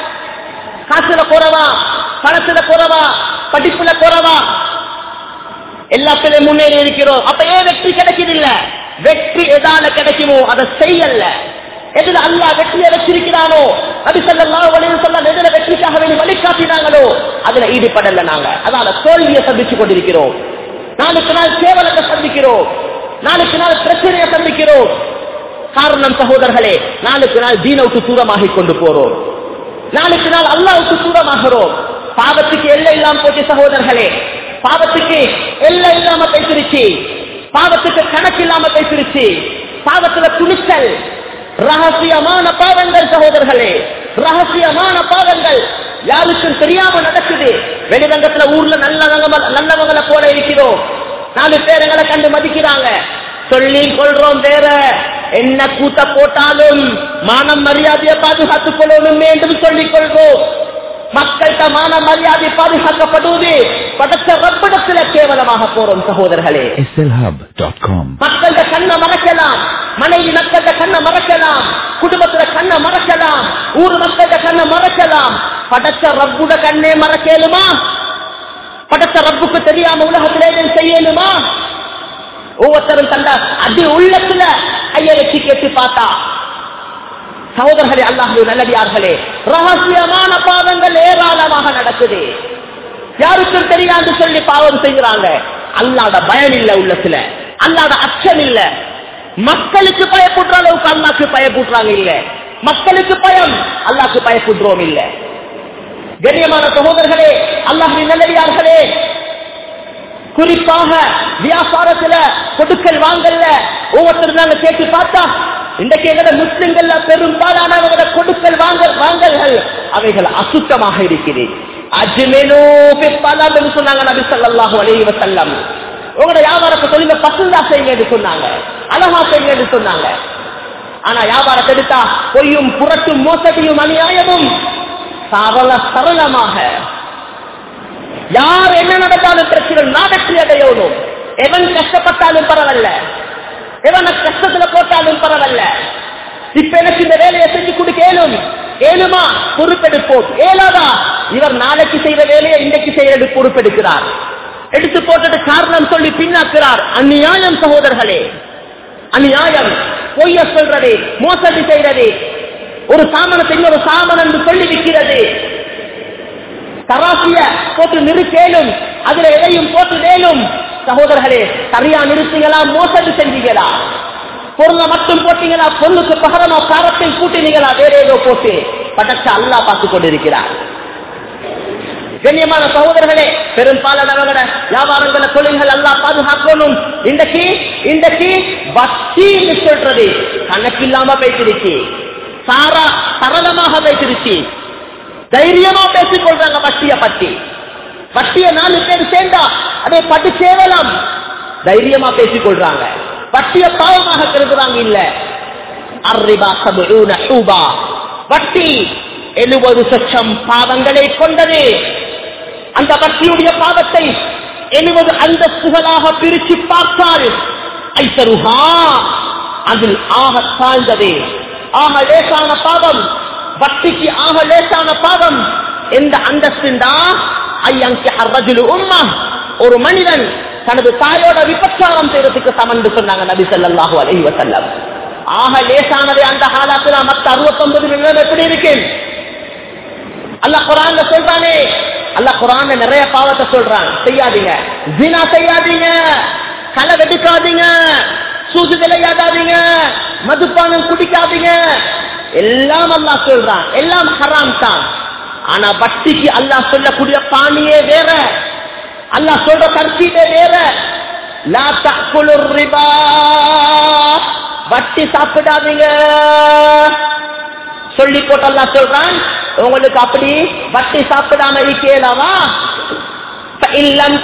காசுல குறவா பணத்துல குறவா படிப்புல குறவா எல்லாத்திலையும் முன்னேறி இருக்கிறோம் அப்ப ஏன் வெற்றி கிடைக்குதில்ல வெற்றி எதால கிடைக்குமோ அதை செய்யல எதுல அல்லா வெற்றியை வச்சிருக்கிறானோ அது சொல்லலாம் வழியில் சொல்ல எதுல வெற்றிக்காக வேண்டி வழிகாட்டினாங்களோ அதுல ஈடுபடல நாங்க அதனால தோல்வியை சந்திச்சு கொண்டிருக்கிறோம் நாளுக்கு நாள் கேவலத்தை சந்திக்கிறோம் நாளுக்கு நாள் பிரச்சனையை சந்திக்கிறோம் காரணம் சகோதரர்களே நாளுக்கு நாள் தீனவுக்கு தூரமாகி கொண்டு போறோம் நாளுக்கு நாள் அல்லாவுக்கு தூரமாகிறோம் பாவத்துக்கு எல்லை இல்லாம போச்சு சகோதரர்களே பாவத்துக்கு எல்லை இல்லாம பேசிருச்சு பாவத்துக்கு கணக்கு இல்லாம பேசிருச்சு பாவத்துல துணிச்சல் ரகசியமான பாவங்கள் சகோதரர்களே ரகசியமான பாவங்கள் யாருக்கும் தெரியாம நடக்குது வெளிரங்கத்துல ஊர்ல நல்லவங்க நல்லவங்களை போல இருக்கிறோம் நாலு பேர் எங்களை கண்டு மதிக்கிறாங்க சொல்லி கொள்றோம் வேற என்ன கூத்த போட்டாலும் மானம் மரியாதையை பாதுகாத்துக் கொள்ளணும் என்று சொல்லிக் கொள்வோம் மக்கள்கிட்ட மான மரியாதை பாதுகாக்கப்படுவது படைச்ச ரப்பிடத்துல கேவலமாக போறோம் சகோதரர்களே slhub.com மக்கள்கிட்ட கண்ணை மறைக்கலாம் மனைவி மக்கள்கிட்ட கண்ணை மறைக்கலாம் குடும்பத்துல கண்ணை மறைக்கலாம் ஊர் மக்கள்கிட்ட கண்ணை மறைக்கலாம் படைச்ச ரப்புட கண்ணே மறைக்கலுமா படைச்ச ரப்புக்கு தெரியாம உலகத்திலே எதுவும் செய்யலுமா ஒவ்வொருத்தரும் தந்த அடி உள்ளத்துல ஐய வச்சு கேட்டு பார்த்தா சகோதரர்களே அல்லாஹே நல்லடியார்களே ரகசியமான பாவங்கள் ஏராளமாக நடக்குது யாருக்கும் தெரியாது சொல்லி பாவம் செய்கிறாங்க அல்லாட பயம் இல்ல உள்ளத்துல அல்லாட அச்சம் இல்ல மக்களுக்கு பயப்படுற அளவுக்கு அல்லாக்கு பயப்படுறாங்க இல்ல மக்களுக்கு பயம் அல்லாக்கு பயப்படுறோம் இல்ல கண்ணியமான சகோதரர்களே அல்லாஹின் நல்லடியார்களே குறிப்பாக வியாபாரத்துல கொடுக்கல் வாங்கல்ல ஒவ்வொருத்தரும் நாங்க கேட்டு பார்த்தா இன்றைக்கு எங்கட முஸ்லிம்கள்ல பெரும்பாலானவங்கள கொடுக்கல் வாங்கல் வாங்கல்கள் அவைகள் அசுத்தமாக இருக்குது அஜ்மெனோ பிற்பலாம் என்று சொன்னாங்க நபி ஸல்லல்லாஹு அலைஹி வஸல்லம் உங்களோட வியாபாரத்தை தொழில பசுந்தா செய்யுங்க என்று சொன்னாங்க அழகா செய்யுங்க என்று சொன்னாங்க ஆனா வியாபாரத்தை எடுத்தா பொய்யும் புரட்டும் மோசடியும் அநியாயமும் சரள சரளமாக யார் என்ன நடந்தாலும் பிரச்சனை நான் வெற்றி அடையணும் எவன் கஷ்டப்பட்டாலும் பரவாயில்ல எவனை கஷ்டத்துல போட்டாலும் பரவாயில்ல இப்ப எனக்கு இந்த வேலையை செஞ்சு கொடுக்க ஏழும் ஏழுமா பொறுப்பெடுப்போம் ஏழாதா இவர் நாளைக்கு செய்த வேலையை இன்றைக்கு செய்யறது பொறுப்பெடுக்கிறார் எடுத்து போட்டது காரணம் சொல்லி பின்னாக்குறார் அந்நியாயம் சகோதரர்களே அநியாயம் பொய்ய சொல்றது மோசடி செய்யறது ஒரு சாமனத்தை ஒரு சாமன் என்று சொல்லி விற்கிறது தராசிய போட்டு நிறுத்தேலும் அதுல எதையும் போட்டு வேலும் சகோதரர்களே சரியா நிறுத்தீங்களா மோசடி செஞ்சீங்களா பொருளை மட்டும் போட்டீங்களா பொருளுக்கு பகரமா காரத்தை கூட்டினீங்களா வேற ஏதோ போட்டு படச்ச அல்லா பார்த்து கொண்டிருக்கிறார் கண்ணியமான சகோதரர்களே பெரும்பாலானவங்கள வியாபாரங்கள தொழில்கள் எல்லாம் பாதுகாக்கணும் இன்றைக்கு இன்றைக்கு வட்டின்னு சொல்றது கணக்கில்லாம பேசிருச்சு சாரா சரளமாக பேசிருச்சு தைரியமா பேசிக் கொள்றாங்க வட்டிய பத்தி வட்டிய நாலு பேர் சேர்ந்தா அதை பட்டு சேவலாம் தைரியமா பேசிக் கொள்றாங்க வட்டிய பாவமாக கருதுறாங்க இல்ல அர்ரிபா சபுன ரூபா வட்டி எழுபது லட்சம் பாவங்களை கொண்டது அந்த வட்டியுடைய பாவத்தை எழுபது அந்தஸ்துகளாக பிரிச்சு பார்த்தால் ஐசருஹா அதில் ஆக தாழ்ந்தது ஆக லேசான பாவம் வட்டிக்கு ஆக லேசான பாவம் எந்த அந்தஸ்துண்டா ஐயங்கு உம்மா ஒரு மனிதன் தனது தாயோட விபச்சாரம் செய்யறதுக்கு சமன் சொன்னாங்க நபி ஸல்லல்லாஹு அலைஹி வஸல்லம் ஆக லேசானது அந்த காலத்துல மத்த அறுபத்தொன்பது நிமிடம் எப்படி இருக்கு அல்லாஹ் குரான்ல சொல்றானே அல்லாஹ் குரான்ல நிறைய பாவத்தை சொல்றான் செய்யாதீங்க ஜினா செய்யாதீங்க களை வெடிக்காதீங்க சூது விளையாடாதீங்க மதுப்பானம் குடிக்காதீங்க எல்லாம் அல்லாஹ் சொல்றான் எல்லாம் ஹராம் தான் ஆனா பக்திக்கு அல்லாஹ் சொல்லக்கூடிய பாணியே வேற அல்லாஹ் சொல்ற தர்க்கீடே வேற லா தக்குலுர் ரிபா வட்டி சாப்பிடாதீங்க சொல்லி போட்டு அல்லாஹ் சொல்றான் உங்களுக்கு அப்படி வட்டி சாப்பிடாம இருக்கேலவா فإن لم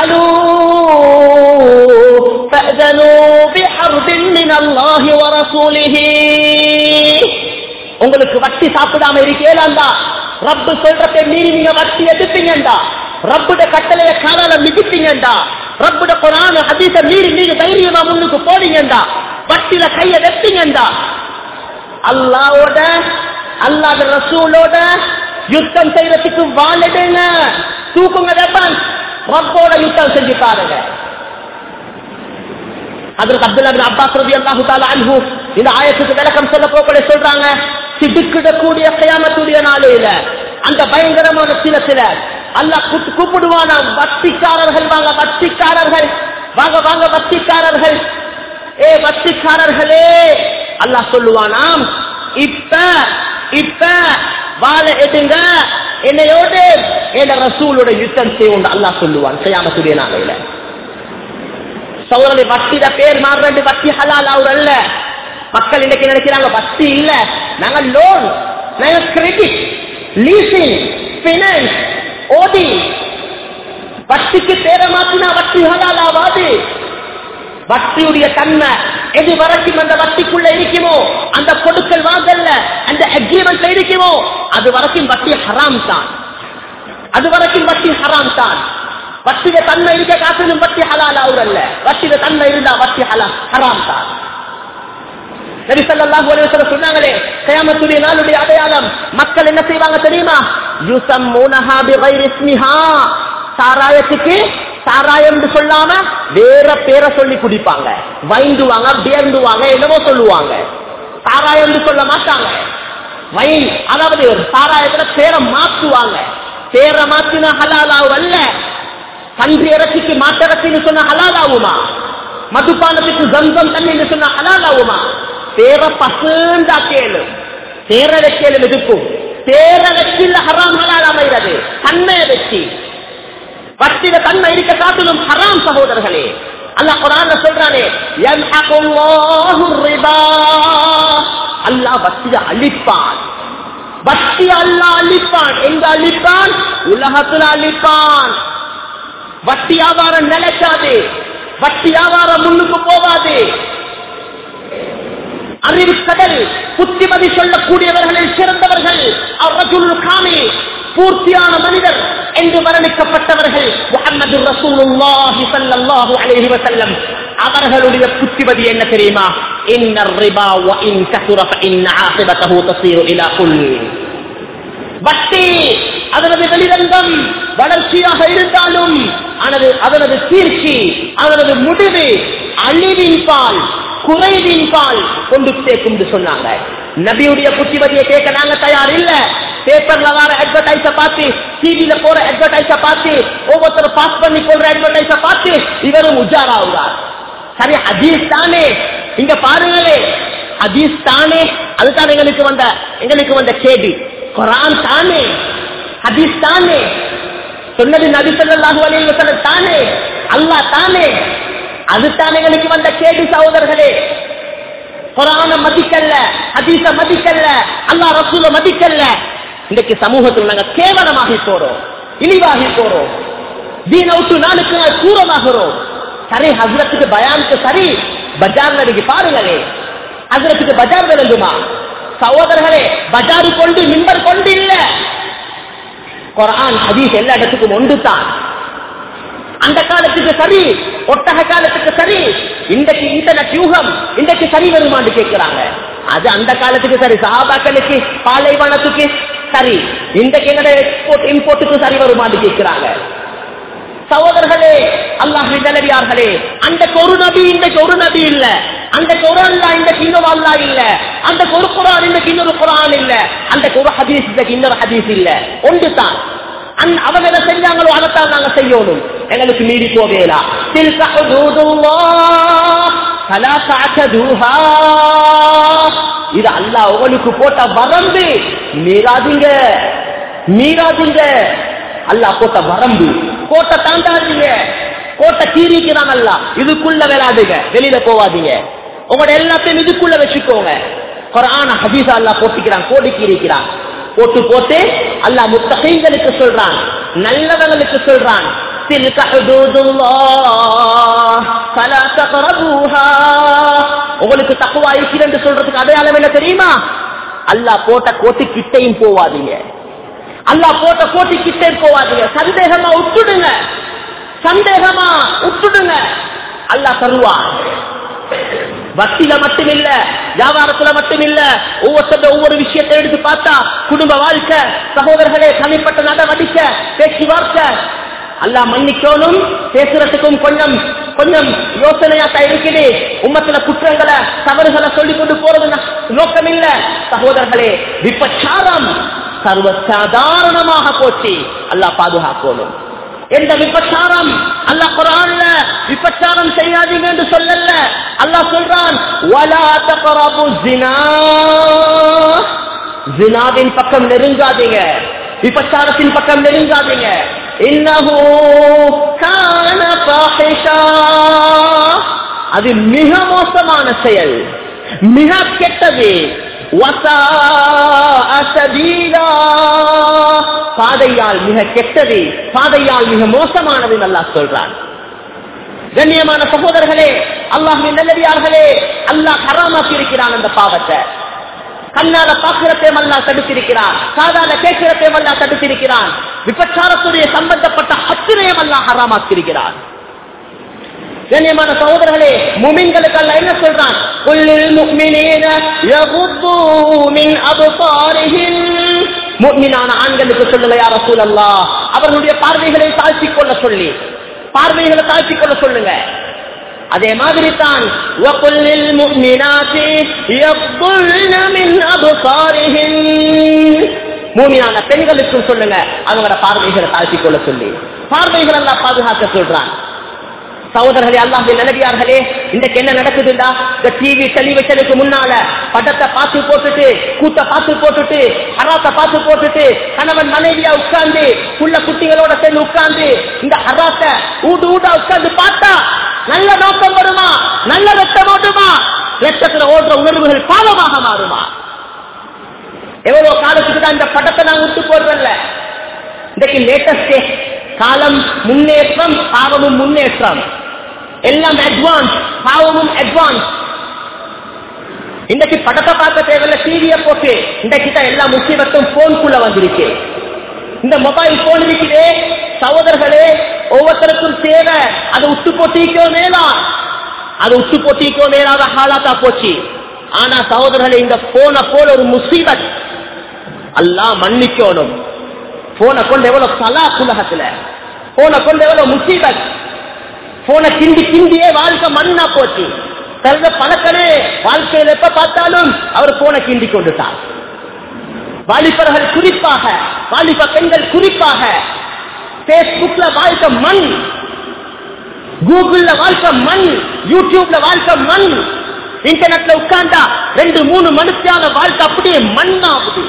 تفعلوا فأذنوا بحرب من الله ورسوله உங்களுக்கு வட்டி சாப்பிடாம இருக்கேலாண்டா ரப்பு சொல்றதை மீறி நீங்க வட்டி எடுப்பீங்கண்டா ரப்புட கட்டளைய காலால மிதிப்பீங்கண்டா ரப்புட குரான ஹதீஸ மீறி நீங்க தைரியமா முன்னுக்கு போறீங்கண்டா வட்டில கைய வெப்பீங்கண்டா அல்லாவோட அல்லாத ரசூலோட யுத்தம் செய்யறதுக்கு வாழிடுங்க தூக்குங்க வெப்பன் ரப்போட யுத்தம் செஞ்சு பாருங்க அதற்கு அப்துல்லா பின் அப்பாஸ் ரதி அல்லாஹு தாலா அன்ஹு இந்த ஆயத்துக்கு விளக்கம் சொல்ல போக்கல சொல்றாங்க சிடுக்கிடக்கூடிய கயாமத்துடைய நாளையில அந்த பயங்கரமான சில சில அல்லாஹ் கூப்பிட்டு கூப்பிடுவான வட்டிக்காரர்கள் வாங்க வட்டிக்காரர்கள் வாங்க வாங்க வட்டிக்காரர்கள் ஏ வட்டிக்காரர்களே அல்லாஹ் சொல்லுவானாம் இப்ப இப்ப வாழ எடுங்க என்னையோடு என் ரசூலோட யுத்தம் செய்வோம் அல்லாஹ் சொல்லுவான் கயாமத்துடைய நாளையில சௌரனை வட்டிட பேர் மாறுறது வட்டி ஹலால் அவர் அல்ல மக்கள் இன்னைக்கு நினைக்கிறாங்க வட்டி இல்ல நாங்க லோன் நாங்க கிரெடிட் லீசிங் பினான்ஸ் ஓடி வட்டிக்கு பேரை மாத்தினா வட்டி ஹலால் ஆவாது வட்டியுடைய தன்மை எது வரைக்கும் அந்த வட்டிக்குள்ள இருக்குமோ அந்த கொடுக்கல் வாங்கல்ல அந்த அக்ரிமெண்ட் இருக்குமோ அது வரைக்கும் வட்டி ஹராம் தான் அது வரைக்கும் வட்டி ஹராம் தான் வட்டிய தன்மை இருக்க காட்டிலும் வட்டி ஹலால் ஆகுறல்ல வட்டிய தன்மை இருந்தா வட்டி ஹலா ஹராம் தான் நபி ஸல்லல்லாஹு அலைஹி வஸல்லம் சொன்னாங்களே கியாமத்துடைய நாளுடைய அடையாளம் மக்கள் என்ன செய்வாங்க தெரியுமா யுசம்மூனஹா பிகைரி இஸ்மிஹா சாராயத்துக்கு சாராயம் சொல்லாம வேற பேரை சொல்லி குடிப்பாங்க வைந்துவாங்க பேர்ந்துவாங்க என்னமோ சொல்லுவாங்க சாராயம் சொல்ல மாட்டாங்க வயல் அதாவது சாராயத்துல பேரை மாத்துவாங்க பேரை மாத்தினா ஹலாலாவும் அல்ல பன்றி இறச்சிக்கு மாட்டிறச்சின்னு சொன்ன ஹலாலாவுமா மதுபானத்துக்கு கந்தம் தண்ணி சொன்ன ஹலாலாவுமா பேர பசுந்தா கேளு பேர வைக்கலும் இருக்கும் பேர வச்சில் ஹராம் ஹலால் அமைகிறது தன்மையை வச்சு வட்டில தன்மை இருக்க காட்டிலும் ஹராம் சகோதரர்களே அல்லாஹ் குரான்ல சொல்றானே யம்ஹகுல்லாஹு ரிபா அல்லாஹ் வட்டிய அழிப்பான் வட்டி அல்லாஹ் அழிப்பான் எங்க அழிப்பான் உலகத்துல அழிப்பான் வட்டி வியாபாரம் நிலைக்காது வட்டி வியாபாரம் முன்னுக்கு போவாது அறிவு கடல் புத்திமதி சொல்லக்கூடியவர்களில் சிறந்தவர்கள் அவர்கள் காமி பூர்த்தியான மனிதர் என்று வர்ணிக்கப்பட்டவர்கள் முகமது ரசூலுல்லாஹி ஸல்லல்லாஹு அலைஹி வஸல்லம் அவர்களுடைய புத்திமதி என்ன தெரியுமா இன்னர் ரிபா வ இன் கசுர ஃபஇன் ஆகிபதஹு தஸீரு இலா குல் வட்டி அதனது வெளிரங்கம் வளர்ச்சியாக இருந்தாலும் அதனது அதனது தீர்ச்சி அதனது முடிவு அழிவின் பால் குறைவின் பால் கொண்டு சேர்க்கும் சொன்னாங்க நபியுடைய புத்திமதியை கேட்க நாங்க தயார் இல்ல பேப்பர்ல வர அட்வர்டைஸ பார்த்து டிவில போற அட்வர்டைஸ பார்த்து ஒவ்வொருத்தரும் பாஸ் பண்ணி போடுற அட்வர்டைஸ பார்த்து இவரும் உஜாராவுறார் சரி ஹதீஸ் தானே இங்க பாருங்களே ஹதீஸ் தானே அதுதான் எங்களுக்கு வந்த எங்களுக்கு வந்த கேள்வி குரான் தானே ஹதீஸ் தானே சொன்னது நபி ஸல்லல்லாஹு அலைஹி வஸல்லம் தானே அல்லாஹ் தானே அதுதான் எங்களுக்கு வந்த கேள்வி சகோதரர்களே குரான மதிக்கல்ல ஹதீஸ மதிக்கல்ல அல்லாஹ் ரசூல மதிக்கல்ல இன்றைக்கு சமூகத்தில் நாங்க கேவலமாகி போறோம் இழிவாகி போறோம் தீன விட்டு நாளுக்கு நாள் தூரமாகிறோம் சரி ஹசரத்துக்கு பயானுக்கு சரி பஜார்ல நீங்க பாருங்களே ஹசரத்துக்கு பஜார் விளங்குமா சகோதரர்களே பஜாரு கொண்டு மின்பர் கொண்டு இல்ல குரான் ஹதீஸ் எல்லா இடத்துக்கும் ஒன்று தான் அந்த காலத்துக்கு சரி ஒட்டக காலத்துக்கு சரி இன்றைக்கு இன்டர்நெட் யூகம் இன்றைக்கு சரி வருமான்னு கேட்கிறாங்க அது அந்த காலத்துக்கு சரி சஹாபாக்களுக்கு பாலைவனத்துக்கு சரி இன்றைக்கு எங்கட எக்ஸ்போர்ட் இம்போர்ட்டுக்கு சரி வருமான்னு கேட்கிறாங்க சகோதரர்களே அல்லாஹி நல்லடியார்களே அன்றைக்கு ஒரு நபி இன்றைக்கு ஒரு நபி இல்ல அன்றைக்கு ஒரு அல்லா இன்றைக்கு இன்னொரு அல்லா இல்ல அன்றைக்கு ஒரு குரான் இன்றைக்கு இன்னொரு குரான் இல்ல அன்றைக்கு ஒரு ஹதீஸ் இன்றைக்கு இன்னொரு ஹதீஸ் இல்ல ஒன்று தான் அந் அவங்க எதை செஞ்சாங்களோ அதைத்தான் நாங்க செய்யணும் எங்களுக்கு மீறி போவேலா தில்க ஹுதூதுல்லாஹ் ஃபலா தஅதூஹா இது அல்லாஹ் உங்களுக்கு போட்ட வரம்பு மீறாதீங்க மீறாதீங்க அல்லாஹ் போட்ட வரம்பு கோட்டை தாண்டாதீங்க கோட்டை கீறிக்கிறான் அல்ல இதுக்குள்ள விளாடுங்க வெளியில போவாதீங்க உங்களோட எல்லாத்தையும் இதுக்குள்ள வச்சுக்கோங்க குரான ஹபீசா அல்லாஹ் போட்டிக்கிறான் கோடி கீறிக்கிறான் போட்டு போட்டு அல்லாஹ் முத்தகைங்களுக்கு சொல்றான் நல்லவங்களுக்கு சொல்றான் تلك حدود الله فلا تقربوها உங்களுக்கு தக்குவா இருக்கிறது சொல்றதுக்கு அடையாளம் என்ன தெரியுமா அல்லாஹ் போட்ட கோட்டு கிட்டையும் போவாதீங்க அல்லாஹ் போட்ட கோட்டு கிட்டே போவாதீங்க சந்தேகமா விட்டுடுங்க சந்தேகமா விட்டுடுங்க அல்லாஹ் தருவான் வட்டில மட்டும் இல்ல வியாபாரத்துல மட்டும் இல்ல ஒவ்வொருத்தர ஒவ்வொரு விஷயத்தை எடுத்து பார்த்தா குடும்ப வாழ்க்கை சகோதரர்களே தனிப்பட்ட நடவடிக்கை பேச்சுவார்த்தை அல்லாஹ் மன்னிக்கணும் பேசுறதுக்கும் கொஞ்சம் கொஞ்சம் யோசனையா தான் இருக்குது உம்மத்துல குற்றங்களை தவறுகளை சொல்லிக் கொண்டு போறது நோக்கம் இல்ல சகோதரர்களே விபச்சாரம் சர்வ சாதாரணமாக போச்சு அல்லாஹ் பாதுகாக்கணும் எந்த விபச்சாரம் அல்லாஹ் குரான்ல விபச்சாரம் செய்யாதீங்க என்று சொல்லல அல்லாஹ் சொல்றான் வலா தக்ரபு ஜினா ஜினாவின் பக்கம் நெருங்காதீங்க விபச்சாரத்தின் பக்கம் நெருங்காதீங்க இன்னஹு கான ஃபாஹிஷா அது மிக மோசமான செயல் மிக கெட்டது பாதையால் மிக கெட்டது பாதையால் மிக மோசமானது நல்லா சொல்றான் கண்ணியமான சகோதரர்களே அல்லாஹின் நல்லடியார்களே அல்லாஹ் ஹராமாக்கி இருக்கிறான் அந்த பாவத்தை கண்ணால பாக்குறதையும் அல்லா தடுத்திருக்கிறான் காதால கேட்கிறதையும் அல்லா தடுத்திருக்கிறான் விபச்சாரத்துடைய சம்பந்தப்பட்ட அத்தனையும் அல்லா ஹராமாக்கியிருக்கிறான் கண்ணியமான சகோதரர்களே முமின்களுக்கு அல்ல என்ன சொல்றான் குல்லில் முக்மினீன யகுத்து மின் அபுசாரிஹிம் முக்மினான ஆண்களுக்கு சொல்லல யார் ரசூல் அல்லாஹ் அவர்களுடைய பார்வைகளை தாழ்த்திக் கொள்ள சொல்லி பார்வைகளை தாழ்த்திக் கொள்ள சொல்லுங்க அதே மாதிரி தான் وَقُلِّ الْمُؤْمِنَاتِ يَغْضُضْنَ مِنْ أَبْصَارِهِنَّ மூமியான பெண்களுக்கும் சொல்லுங்க அவங்களோட பார்வைகளை தாழ்த்திக் கொள்ள சொல்லி பார்வைகள் எல்லாம் பாதுகாக்க சொல்றான் சகோதரர்களே அல்லாஹ் நிலவியார்களே இன்றைக்கு என்ன நடக்குதுண்டா இந்த டிவி டெலிவிஷனுக்கு முன்னால படத்தை பார்த்து போட்டுட்டு கூட்ட பார்த்து போட்டுட்டு ஹராத்த பார்த்து போட்டுட்டு கணவன் மனைவியா உட்கார்ந்து உள்ள குட்டிகளோட சேர்ந்து உட்கார்ந்து இந்த ஹராத்த ஊடு ஊடா உட்கார்ந்து பார்த்தா நல்ல நோக்கம் வருமா நல்ல ரத்தம் ஓடுமா ரத்தத்துல ஓடுற உணர்வுகள் பாவமாக மாறுமா எவ்வளவு காலத்துக்கு தான் இந்த படத்தை நான் விட்டு போடுறேன்ல இன்றைக்கு லேட்டஸ்டே காலம் முன்னேற்றம் பாவமும் முன்னேற்றம் எல்லாம் அட்வான்ஸ் பாவமும் அட்வான்ஸ் இன்றைக்கு படத்தை பார்க்க தேவையில்ல டிவியை போட்டு இன்றைக்கு தான் எல்லா முக்கியத்துவம் போனுக்குள்ள வந்திருக்கு இந்த மொபைல் போன் இருக்குதே சகோதரர்களே ஒவ்வொருத்தருக்கும் தேவை அதை உத்து போட்டிக்கோ மேலா அதை உத்து போட்டிக்கோ மேலாத ஹாலாத்தா போச்சு ஆனா சகோதரர்களே இந்த போனை போல ஒரு முசீபத் அல்லா மன்னிக்கணும் போனை கொண்டு எவ்வளவு சலா குலகத்துல போனை கொண்டு எவ்வளவு முசீபத் போனை கிண்டி கிண்டியே வாழ்க்கை மண்ணா போச்சு தந்த பழக்கனே வாழ்க்கையில் எப்ப பார்த்தாலும் அவர் போனை கிண்டி கொண்டுட்டார் வாலிபர்கள் குறிப்பாக வாலிப பெண்கள் குறிப்பாக பேஸ்புக்ல வாழ்க்கை மண் கூகுள்ல வாழ்க்கை மண் யூடியூப்ல வாழ்க்கை மண் இன்டர்நெட்ல உட்கார்ந்தா ரெண்டு மூணு மனுஷியான வாழ்க்கை அப்படியே மண்ணாகுது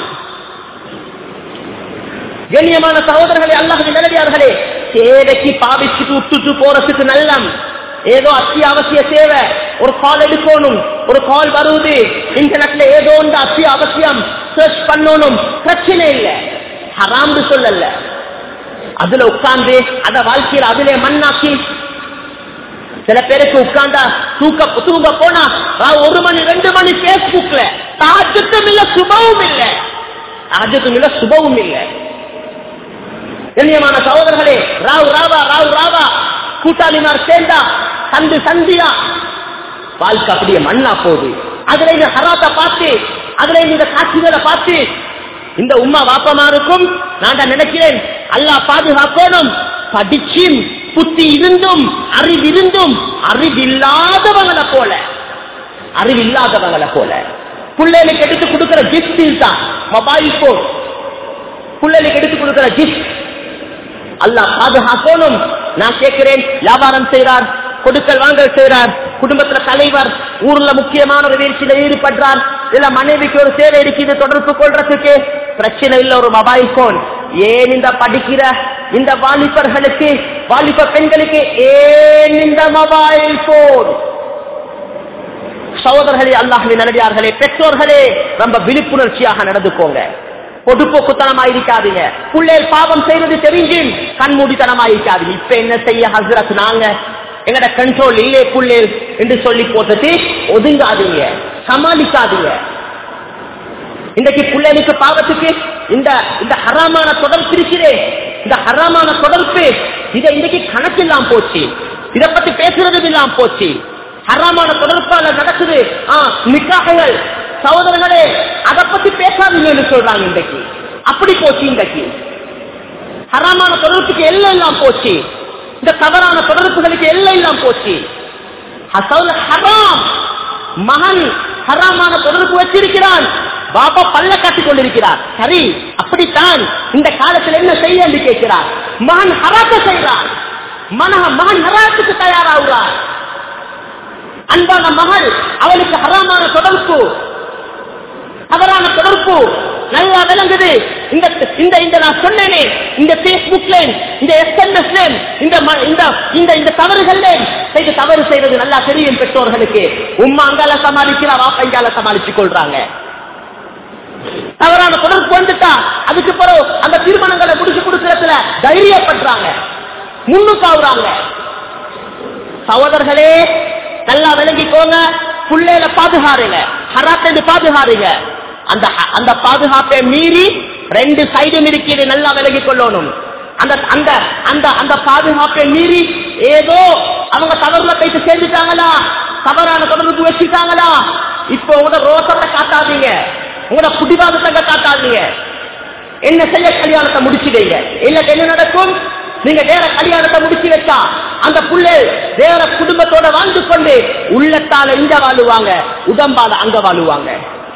கண்ணியமான சகோதரர்களே அல்லாஹ் நிலவியார்களே சேவைக்கு பாவிச்சுட்டு விட்டுட்டு போறதுக்கு நல்லம் ஏதோ அத்தியாவசிய சேவை ஒரு கால் எடுக்கணும் ஒரு கால் வருவது இன்டர்நெட்ல ஏதோ ஒன்று அத்தியாவசியம் சர்ச் பண்ணணும் பிரச்சனை இல்லை ஹராம்னு சொல்லல அதுல உட்கார்ந்து அத வாழ்க்கையில் அதுல மண்ணாக்கி சில பேருக்கு உட்கார்ந்தா தூக்க தூங்க போனா ஒரு மணி ரெண்டு மணி பேஸ்புக்ல தாஜத்தும் இல்ல சுபவும் இல்ல தாஜத்தும் இல்ல சுபவும் இல்லை கண்ணியமான சகோதரர்களே ராவ் ராவா ராவ் ராவா கூட்டாளிமார் சேர்ந்தா சந்து சந்தியா வாழ்க்கை அப்படியே மண்ணா போகுது அதுல இந்த ஹராத்த பார்த்து அதுல இந்த காட்சிகளை பார்த்து இந்த உமா வாப்பமாருக்கும் நான் தான் நினைக்கிறேன் அல்லா பாதுகாக்கணும் படிச்சு புத்தி இருந்தும் அறிவிருந்தும் அறிவில்லாதவங்களை போல அறிவில்லாதவங்களை போல பிள்ளைகளுக்கு எடுத்து கொடுக்கிற கிஃப்ட் தான் மொபைல் போன் பிள்ளைகளுக்கு எடுத்து கொடுக்கிற கிஃப்ட் அல்லாஹ் பாதுகாக்கணும் நான் கேட்கிறேன் வியாபாரம் செய்கிறார் கொடுக்கல் வாங்கல் செய்கிறார் குடும்பத்துல தலைவர் ஊர்ல முக்கியமான ஒரு வீழ்ச்சியில ஈடுபடுறார் இல்ல மனைவிக்கு ஒரு சேவை இருக்குது தொடர்பு கொள்றதுக்கு பிரச்சனை இல்ல ஒரு மொபைல் போன் ஏன் இந்த படிக்கிற இந்த வாலிபர்களுக்கு வாலிப பெண்களுக்கு ஏன் இந்த மொபைல் போன் சகோதரர்களே அல்லாஹின் நல்லடியார்களே பெற்றோர்களே ரொம்ப விழிப்புணர்ச்சியாக நடந்துக்கோங்க பொதுப்போக்குத்தனமாயிருக்காதீங்க பிள்ளைகள் பாவம் செய்வது தெரிஞ்சு கண்மூடித்தனமாயிருக்காதீங்க இப்ப என்ன செய்ய ஹசரத் நாங்க எங்கட கண்ட்ரோல் இல்லே புள்ளேல் என்று சொல்லி போட்டுட்டு ஒதுங்காதீங்க சமாளிக்காதீங்க இன்றைக்கு பிள்ளைகளுக்கு பாவத்துக்கு இந்த இந்த ஹராமான தொடர்பு இருக்கிறே இந்த ஹராமான தொடர்பு இதை இன்றைக்கு கணக்கில்லாம் போச்சு இதை பத்தி பேசுறதும் இல்லாம போச்சு ஹராமான தொடர்பால நடக்குது ஆ நிக்காகங்கள் சகோதரர்களே அதை பத்தி பேசாதீங்கன்னு சொல்றாங்க இன்றைக்கு அப்படி போச்சு இன்றைக்கு ஹராமான தொடர்புக்கு எல்லாம் இல்லாம போச்சு இந்த தவறான தொடர்புகளுக்கு எல்லாம் இல்லாம போச்சு ஹசவுல் ஹராம் மகன் ஹராமான தொடர்பு வச்சிருக்கிறான் பாபா பல்ல காட்டிக் கொண்டிருக்கிறார் சரி அப்படித்தான் இந்த காலத்தில் என்ன செய்ய என்று கேட்கிறார் மகன் ஹராத்த செய்கிறார் மன மகன் ஹராத்துக்கு தயாராகிறார் அன்பான மகள் அவளுக்கு ஹராமான தொடர்பு தவறான தொடர்பு நல்லா விளங்குது இந்த இந்த இந்த நான் சொன்னேனே இந்த பேஸ்புக்ல இந்த எஸ்எம்எஸ்ல இந்த ம- இந்த இந்த இந்த தவறுகள்ல செய்து தவறு செய்வது நல்லா தெரியும் பெற்றோர்களுக்கு உம்மா அங்கால சமாளிக்கிறா வாப்பா இங்கால சமாளிச்சுக் கொள்றாங்க தவறான தொடர்பு வந்துட்டா அதுக்கு பிறகு அந்த திருமணங்களை முடிச்சு கொடுக்கறதுல தைரியப்படுறாங்க முன்னுக்காவுறாங்க சகோதரர்களே நல்லா விளங்கிக்கோங்க புள்ளையில பாதுகாருங்க ஹராத்தை பாதுகாருங்க அந்த அந்த பாதுகாப்பை மீறி ரெண்டு சைடும் இருக்கிறது நல்லா விலகிக் கொள்ளணும் அந்த அந்த அந்த அந்த பாதுகாப்பை மீறி ஏதோ அவங்க தவறுல போயிட்டு சேர்ந்துட்டாங்களா தவறான தொடர்பு வச்சுட்டாங்களா இப்போ உங்களோட ரோசத்தை காட்டாதீங்க உங்களோட புடிவாதத்தை காட்டாதீங்க என்ன செய்ய கல்யாணத்தை முடிச்சுடுங்க இல்ல என்ன நடக்கும் நீங்க வேற கல்யாணத்தை முடிச்சு வச்சா அந்த புள்ள வேற குடும்பத்தோட வாழ்ந்து கொண்டு உள்ளத்தால இங்க வாழுவாங்க உடம்பால அங்க வாழுவாங்க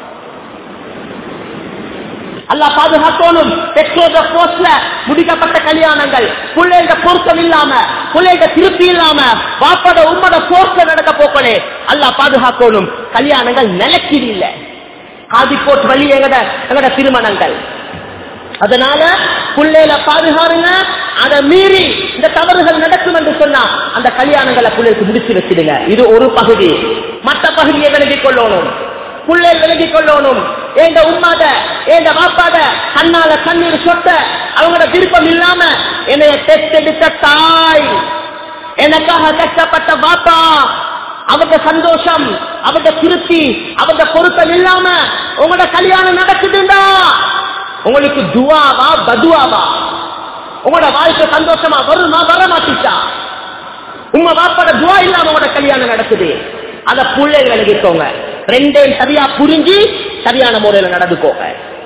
அல்லாஹ் பாதுகாக்கணும் பெற்றோர போஸ்ட்ல முடிக்கப்பட்ட கல்யாணங்கள் பிள்ளைங்க பொருத்தம் இல்லாம பிள்ளைங்க திருப்தி இல்லாம வாப்பட உம்மட போஸ்ட்ல நடக்க போக்கலே அல்லாஹ் பாதுகாக்கணும் கல்யாணங்கள் நிலக்கிது இல்ல காதி போட் வழி எங்கட எங்கட திருமணங்கள் அதனால பிள்ளையில பாதுகாருங்க அதை மீறி இந்த தவறுகள் நடக்கும் என்று சொன்னா அந்த கல்யாணங்களை பிள்ளைக்கு முடிச்சு வச்சிடுங்க இது ஒரு பகுதி மற்ற பகுதியை விலகிக் கொள்ளணும் புள்ளை விலகிக் கொள்ளணும் எங்க உம்மாத எங்க வாப்பாத கண்ணால கண்ணீர் சொட்ட அவங்களோட விருப்பம் இல்லாம என்னைய தெத்தெடுத்த தாய் எனக்காக கஷ்டப்பட்ட வாப்பா அவங்க சந்தோஷம் அவங்க திருப்தி அவங்க பொருத்தம் இல்லாம உங்களோட கல்யாணம் நடக்குதுண்டா உங்களுக்கு துவாவா பதுவாவா உங்களோட வாழ்க்கை சந்தோஷமா வருமா வர மாட்டிச்சா உங்க வாப்பாட துவா இல்லாம உங்களோட கல்யாணம் நடக்குது அத பிள்ளைகள் எழுதிக்கோங்க ரெண்டையும் சரியா புரிஞ்சு சரியான முறையில நடந்துக்கோங்க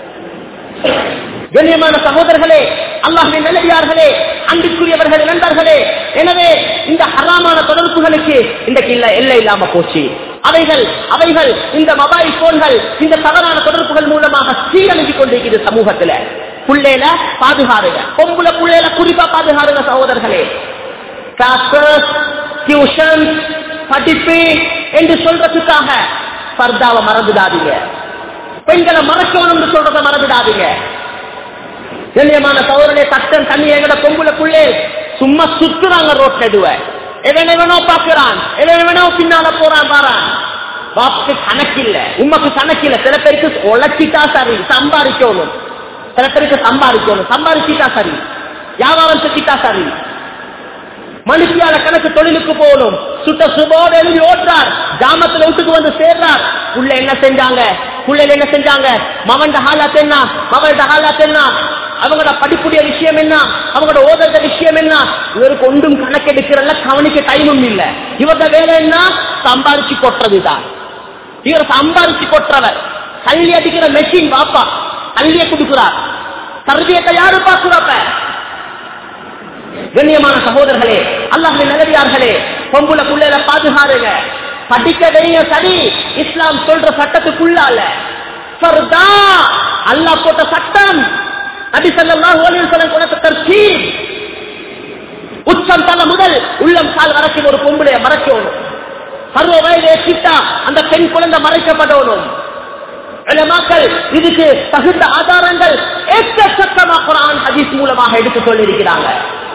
கண்ணியமான சகோதரர்களே அல்லாஹின் நல்லடியார்களே அன்புக்குரியவர்களே நண்பர்களே எனவே இந்த ஹராமான தொடர்புகளுக்கு இன்றைக்கு இல்ல எல்லை இல்லாம போச்சு அவைகள் அவைகள் இந்த மொபைல் போன்கள் இந்த தவறான தொடர்புகள் மூலமாக சீரழிஞ்சு கொண்டிருக்கிறது சமூகத்துல புள்ளையில பாதுகாருங்க பொம்புல புள்ளையில குறிப்பா பாதுகாருங்க சகோதரர்களே கிளாஸஸ் டியூஷன் படிப்பு என்று சொல்றதுக்காக பர்தாவை மறந்துடாதீங்க பெண்களை மறக்கணும்னு சொல்றத மறந்துடாதீங்க கண்ணியமான சௌரனே தட்டன் தண்ணி எங்கட பொம்புலக்குள்ளே சும்மா சுத்துறாங்க ரோட் நடுவ எவன் எவனோ பாக்குறான் எவன் எவனோ பின்னால போறான் பாறான் பாப்புக்கு கணக்கில்ல உமக்கு கணக்கில்ல சில பேருக்கு உழைச்சிட்டா சரி சம்பாதிக்கணும் சில பேருக்கு சம்பாதிக்கணும் சம்பாதிச்சிட்டா சரி வியாபாரம் செஞ்சிட்டா சரி மனுஷியால கணக்கு தொழிலுக்கு போகணும் சுட்ட சுபோடு எழுதி ஓட்டுறார் கிராமத்துல வீட்டுக்கு வந்து சேர்றார் உள்ள என்ன செஞ்சாங்க புள்ளைல என்ன செஞ்சாங்க மவன்ட ஹாலாத் என்ன மவன்ட ஹாலாத் என்ன அவங்களோட படிப்புடைய விஷயம் என்ன அவங்களோட ஓதுற விஷயம் என்ன இவருக்கு ஒன்றும் கணக்கெடுக்கிறல்ல கவனிக்க டைமும் இல்ல இவரது வேலை என்ன சம்பாரிச்சு கொட்டுறதுதான் இவர் சம்பாரிச்சு கொட்டுறவர் கல்வி அடிக்கிற மெஷின் பாப்பா கல்வியை கொடுக்கிறார் கல்வியத்தை யாரு பாக்குறப்ப கண்ணியமான சகோதரர்களே அல்லாஹின் நல்லடியார்களே பொம்புல புள்ளையில பாதுகாருங்க படிக்க வைங்க சரி இஸ்லாம் சொல்ற சட்டத்துக்குள்ளால ஃபர்தா அல்லாஹ் போட்ட சட்டம் நபி ஸல்லல்லாஹு அலைஹி வஸல்லம் கொடுத்த தர்த்தீப் உச்சம் தலை முதல் உள்ளம் கால் வரைக்கும் ஒரு பொம்புடைய மறைக்கணும் பருவ வயது எட்டிட்டா அந்த பெண் குழந்தை மறைக்கப்படணும் உலமாக்கள் இதுக்கு தகுந்த ஆதாரங்கள் எக்கச்சக்கமா குரான் ஹதீஸ் மூலமாக எடுத்து சொல்லியிருக்கிறாங்க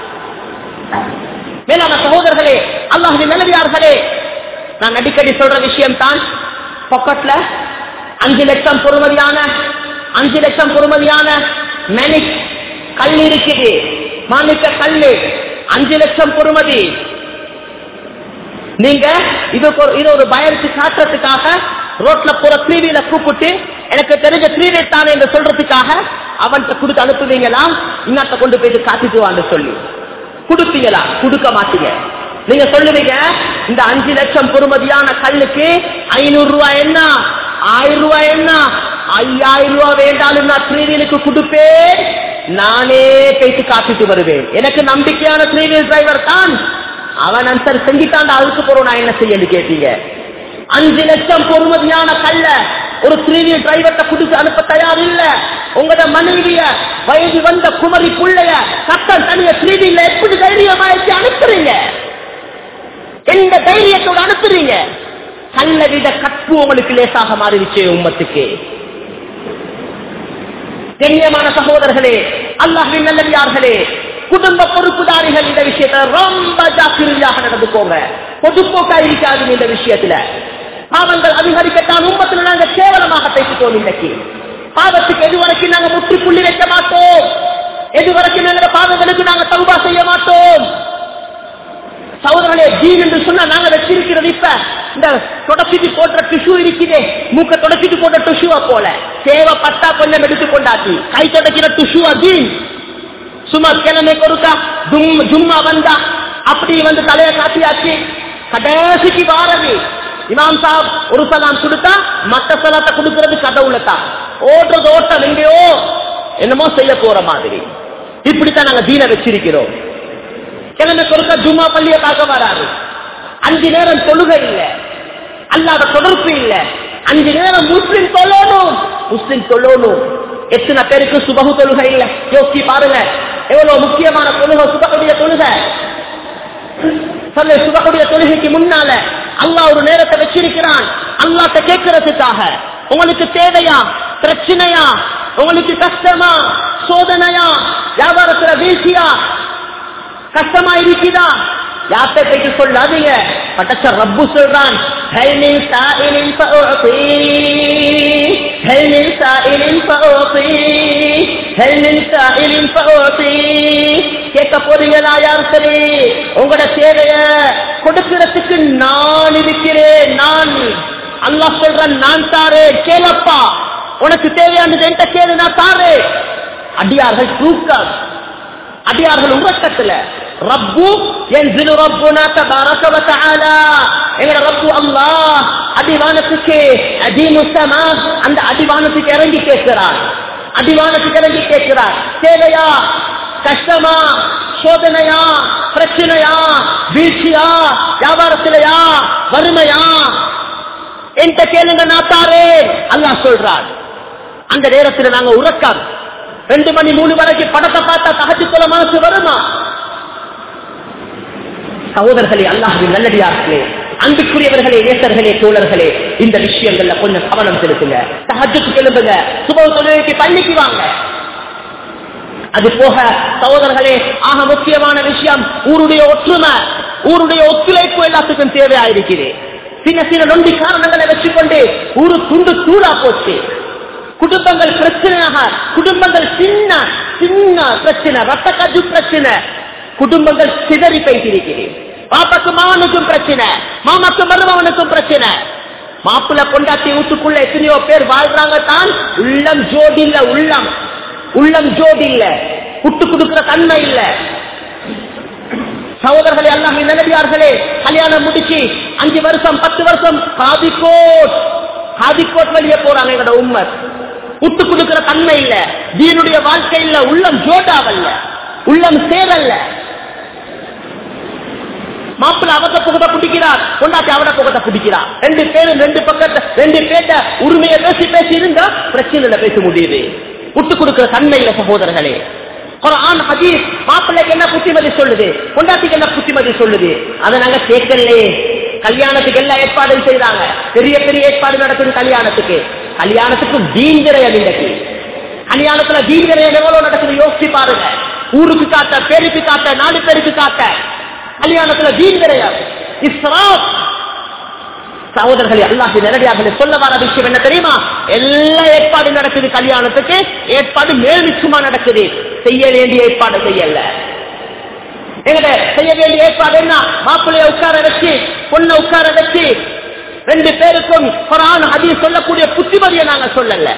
மேலான சகோதரர்களே அல்லாஹின் நல்லவியார்களே நான் அடிக்கடி சொல்ற விஷயம் தான் பாக்கெட்ல அஞ்சு லட்சம் பொறுமதியான அஞ்சு லட்சம் பொறுமதியான மெனிக் கல் இருக்குது மாணிக்க கல்லு அஞ்சு லட்சம் பொறுமதி நீங்க இது ஒரு- இது ஒரு பயருக்கு காட்டுறதுக்காக ரோட்ல போற த்ரீவியில கூப்பிட்டு எனக்கு தெரிஞ்ச த்ரீவே தானே என்று சொல்றதுக்காக அவன்கிட்ட கொடுத்து அனுப்புவீங்களா இன்னத்த கொண்டு போயிட்டு காத்திட்டு வான்னு சொல்லி கொடுப்பீங்களா கொடுக்க மாட்டீங்க நீங்க சொல்லுவீங்க இந்த அஞ்சு லட்சம் பொறுமதியான கல்லுக்கு ஐநூறு ரூபாய் என்ன ஆயிரம் ரூபாய் என்ன ஐயாயிரம் ரூபாய் வேண்டாலும் நான் த்ரீவீலுக்கு கொடுப்பேன் நானே போயிட்டு காத்திட்டு வருவேன் எனக்கு நம்பிக்கையான த்ரீவீல் டிரைவர் தான் அவன் அன்சர் செஞ்சிட்டான் அதுக்கு போறோம் நான் என்ன செய்யன்னு கேட்டீங்க அஞ்சு லட்சம் பொறுமதியான கல்ல ஒரு த்ரீவி டிரைவர்ட்ட குடிச்சு அனுப்ப தயார் இல்ல உங்களோட மனைவிய வயது வந்த குமரி புள்ளைய கட்டம் தனிய த்ரீவில எப்படி தைரியமாயிச்சு அனுப்புறீங்க எந்த தைரியத்தோட அனுப்புறீங்க கல்ல விட கற்பு உங்களுக்கு லேசாக மாறிடுச்சு உம்மத்துக்கு கண்ணியமான சகோதரர்களே அல்லாஹின் நல்லவியார்களே குடும்ப பொறுப்புதாரிகள் இந்த விஷயத்துல ரொம்ப ஜாக்கிரதையாக நடந்துக்கோங்க பொதுப்போக்கா இருக்காது இந்த விஷயத்துல பாவங்கள் அதிகரிக்கத்தான் உம்மத்துல நாங்க கேவலமாக பேசிட்டோம் இன்னைக்கு பாவத்துக்கு எது வரைக்கும் நாங்க முற்றுப்புள்ளி வைக்க மாட்டோம் எது வரைக்கும் எங்களோட பாவங்களுக்கு நாங்க தௌபா செய்ய மாட்டோம் சகோதரர்களே ஜீன் என்று சொன்னா நாங்க வச்சிருக்கிறது இப்ப இந்த தொடச்சிட்டு போட்ட டிஷ்யூ இருக்குதே மூக்க தொடச்சிட்டு போட்ட டிஷ்யூவா போல தேவைப்பட்டா கொஞ்சம் எடுத்து கொண்டாச்சு கை தொடக்கிற டிஷ்யூவா ஜீன் சும்மா கிழமை கொடுத்தா ஜும்- ஜும்மா வந்தா அப்படி வந்து தலைய காட்டியாச்சு கடைசிக்கு வாரது இமாம் சாப் ஒரு சலாம் கொடுத்தா மத்த சலாத்தை கொடுக்கிறது கதவுலத்தான் ஓடுறது ஓட்டம் எங்கேயோ என்னமோ செய்ய போற மாதிரி இப்படித்தான் நாங்க தீன வச்சிருக்கிறோம் கிழமை கொடுக்க ஜும்மா பள்ளியை பார்க்க வராது அஞ்சு நேரம் தொழுகை இல்ல அல்லாத தொடர்பு இல்ல அஞ்சு நேரம் முஸ்லிம் தொழணும் முஸ்லிம் தொழணும் எத்தனை பேருக்கு சுபகு தொழுகை இல்ல யோசிச்சு பாருங்க எவ்வளவு முக்கியமான தொழுகை சுபகுடைய தொழுகை சொல்ல சுபகுடைய தொழுகைக்கு முன்னால அல்லாஹ் ஒரு நேரத்தை வச்சிருக்கிறான் அல்லாட்ட கேட்கறதுக்காக உங்களுக்கு தேவையா பிரச்சனையா உங்களுக்கு கஷ்டமா சோதனையா வியாபாரத்துல வீழ்ச்சியா கஷ்டமா இருக்குதா யார்கிட்ட போயிட்டு சொல்லாதீங்க பட்டச்ச ரப்பு சொல்றான் هل من سائل فأعطيه هل من سائل فأعطيه هل من سائل فأعطيه கேட்க போறீங்களா யார் சரி உங்களோட தேவைய கொடுக்கிறதுக்கு நான் இருக்கிறேன் நான் அல்லாஹ் சொல்றேன் நான் தாரேன் கேளப்பா உனக்கு தேவையானது என்கிட்ட கேளு நான் தாரேன் அடியார்கள் தூக்கம் அடியார்கள் உறக்கத்துல ரப்பு என்சிலு ரப்புனா தபாரக வ தஆலா எங்கட ரப்பு அல்லாஹ் அடிவானத்துக்கு அதீமு ஸமா அந்த அடிவானத்துக்கு இறங்கி கேட்கிறார் அடிவானத்துக்கு இறங்கி கேட்கிறார் தேவையா கஷ்டமா சோதனையா பிரச்சனையா வீழ்ச்சியா வியாபாரத்திலையா வறுமையா என்கிட்ட கேளுங்க நான் தாரேன் அல்லாஹ் சொல்றார் அந்த நேரத்தில் நாங்க உறக்கம் ரெண்டு மணி மூணு வரைக்கும் படத்தை பார்த்தா தகச்சு கொள்ள மனசு வருமா சகோதரர்களே அல்லாஹின் நல்லடியார்களே அன்புக்குரியவர்களே நேசர்களே தோழர்களே இந்த விஷயங்கள்ல கொஞ்சம் கவனம் செலுத்துங்க தகஜத்துக்கு எழும்புங்க சுப தொழிலுக்கு பள்ளிக்கு வாங்க அது போக சகோதரர்களே ஆக முக்கியமான விஷயம் ஊருடைய ஒற்றுமை ஊருடைய ஒத்துழைப்பு எல்லாத்துக்கும் தேவையாயிருக்கிறது சின்ன சின்ன நொண்டி காரணங்களை வச்சுக்கொண்டு ஊரு துண்டு தூளா போச்சு குடும்பங்கள் பிரச்சனையாக குடும்பங்கள் சின்ன சின்ன பிரச்சனை ரத்த கஜு பிரச்சனை குடும்பங்கள் சிதறி போய்த்திருக்கிறேன் பாப்பாக்கு மாவனுக்கும் பிரச்சனை மாமாக்கு மருமவனுக்கும் பிரச்சனை மாப்பிள்ள கொண்டாட்டி வீட்டுக்குள்ள எத்தனையோ பேர் வாழ்றாங்க தான் உள்ளம் ஜோடி இல்ல உள்ளம் உள்ளம் ஜோடி இல்ல புட்டு கொடுக்கிற தன்மை இல்ல சகோதரர்களே எல்லாம் நிலவியார்களே கல்யாணம் முடிச்சு அஞ்சு வருஷம் பத்து வருஷம் காதிக்கோட் காதிக்கோட் வெளியே போறாங்க எங்களோட உண்மை விட்டு கொடுக்கிற தன்மை இல்ல தீனுடைய வாழ்க்கை இல்ல உள்ளம் ஜோடாவல்ல உள்ளம் சேரல்ல மாப்பிள்ள அவங்க புகத்தை பிடிக்கிறார் கொண்டாட்டி அவட புகத்தை பிடிக்கிறார் ரெண்டு பேரும் ரெண்டு பக்கத்தை ரெண்டு பேர்ட்ட உரிமையை பேசி பேசி இருந்தா பிரச்சனையில பேச முடியுது விட்டு கொடுக்கிற தன்மையில சகோதரர்களே குர்ஆன் ஹதீஸ் மாப்பிள்ளைக்கு என்ன புத்திமதி சொல்லுது கொண்டாட்டிக்கு என்ன புத்திமதி சொல்லுது அதை நாங்க கேட்கலையே கல்யாணத்துக்கு எல்லா ஏற்பாடும் செய்றாங்க பெரிய பெரிய ஏற்பாடு நடக்குது கல்யாணத்துக்கு கல்யாணத்துக்கு தீந்திரையம் இன்றைக்கு கல்யாணத்துல தீந்திரையம் எவ்வளவு நடக்குது யோசிச்சு பாருங்க ஊருக்கு காட்ட பேருக்கு காட்ட நாலு பேருக்கு காட்ட கல்யாணத்துல தீந்திரையம் இஸ்ராப் சகோதரர்களே அல்லாஹ் நேரடியாக சொல்ல வர விஷயம் என்ன தெரியுமா எல்லா ஏற்பாடு நடக்குது கல்யாணத்துக்கு ஏற்பாடு மேல்மிச்சமா நடக்குது செய்ய வேண்டிய ஏற்பாடு செய்யல எங்கட செய்ய வேண்டிய ஏற்பாடு என்ன மாப்பிள்ளைய உட்கார வச்சு பொண்ணை உட்கார வச்சு ரெண்டு பேருக்கும் குரான் ஹதீஸ் சொல்லக்கூடிய புத்திமதியை நாங்க சொல்லல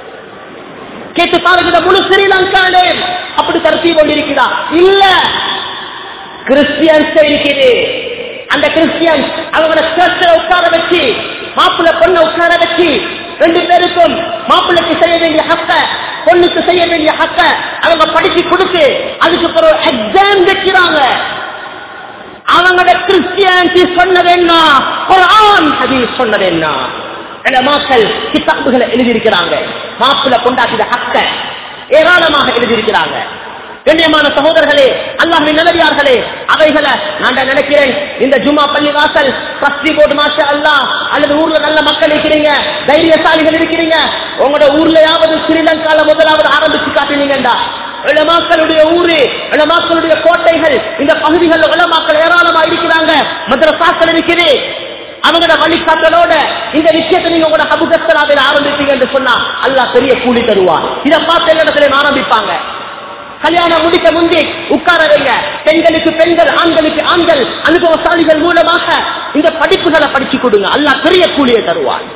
கேட்டு பாருங்க இந்த முழு ஸ்ரீலங்காலே அப்படி கருத்தி கொண்டிருக்கிறா இல்ல கிறிஸ்டியன்ஸ் இருக்குது அந்த கிறிஸ்டியன்ஸ் அவங்கள சர்ச்சில் உட்கார வச்சு மாப்பிள்ளை பொண்ணை உட்கார வச்சு ரெண்டு பேருக்கும் மாப்பிள்ளைக்கு செய்ய வேண்டிய ஹக்க பொண்ணுக்கு செய்ய வேண்டிய ஹக்க அவங்க படிச்சு கொடுத்து அதுக்கு பிறகு எக்ஸாம் வைக்கிறாங்க அவங்களோட கிறிஸ்டியானிட்டி சொன்னது என்ன குரான் ஹதீஸ் சொன்னது என்ன என்ற மக்கள் கித்தாப்புகளை எழுதியிருக்கிறாங்க மாப்பிள்ளை கொண்டாட்டிய ஹக்க ஏராளமாக எழுதியிருக்கிறாங்க கண்ணியமான சகோதரர்களே அல்லாஹின் நல்லடியார்களே அவைகளை நான் நினைக்கிறேன் இந்த ஜுமா பள்ளி வாசல் பஸ்தி போர்டு மாஷா அல்லா அல்லது ஊர்ல நல்ல மக்கள் இருக்கிறீங்க தைரியசாலிகள் இருக்கிறீங்க உங்களோட ஊர்லயாவது ஸ்ரீலங்கால முதலாவது ஆரம்பிச்சு காட்டினீங்கடா இளமாக்களுடைய ஊரு இளமாக்களுடைய கோட்டைகள் இந்த பகுதிகளில் இளமாக்கள் ஏராளமா இருக்கிறாங்க மദ്രസാக்கள் இருக்குது அவங்களோட வழிகாட்டலோட இந்த விஷயத்தை நீங்க உங்களோட அபுகஸ்தலாவில் ஆரம்பிப்பீங்க என்று சொன்னா அல்லாஹ் பெரிய கூலி தருவார் இதை பார்த்து எல்லா இடத்துலயும் ஆரம்பிப்பாங்க கல்யாணம் முடிக்க முந்தி உட்கார வைங்க பெண்களுக்கு பெண்கள் ஆண்களுக்கு ஆண்கள் அனுபவசாலிகள் மூலமாக இந்த படிப்புகளை படிச்சு கொடுங்க அல்லாஹ் பெரிய கூலியை தருவார்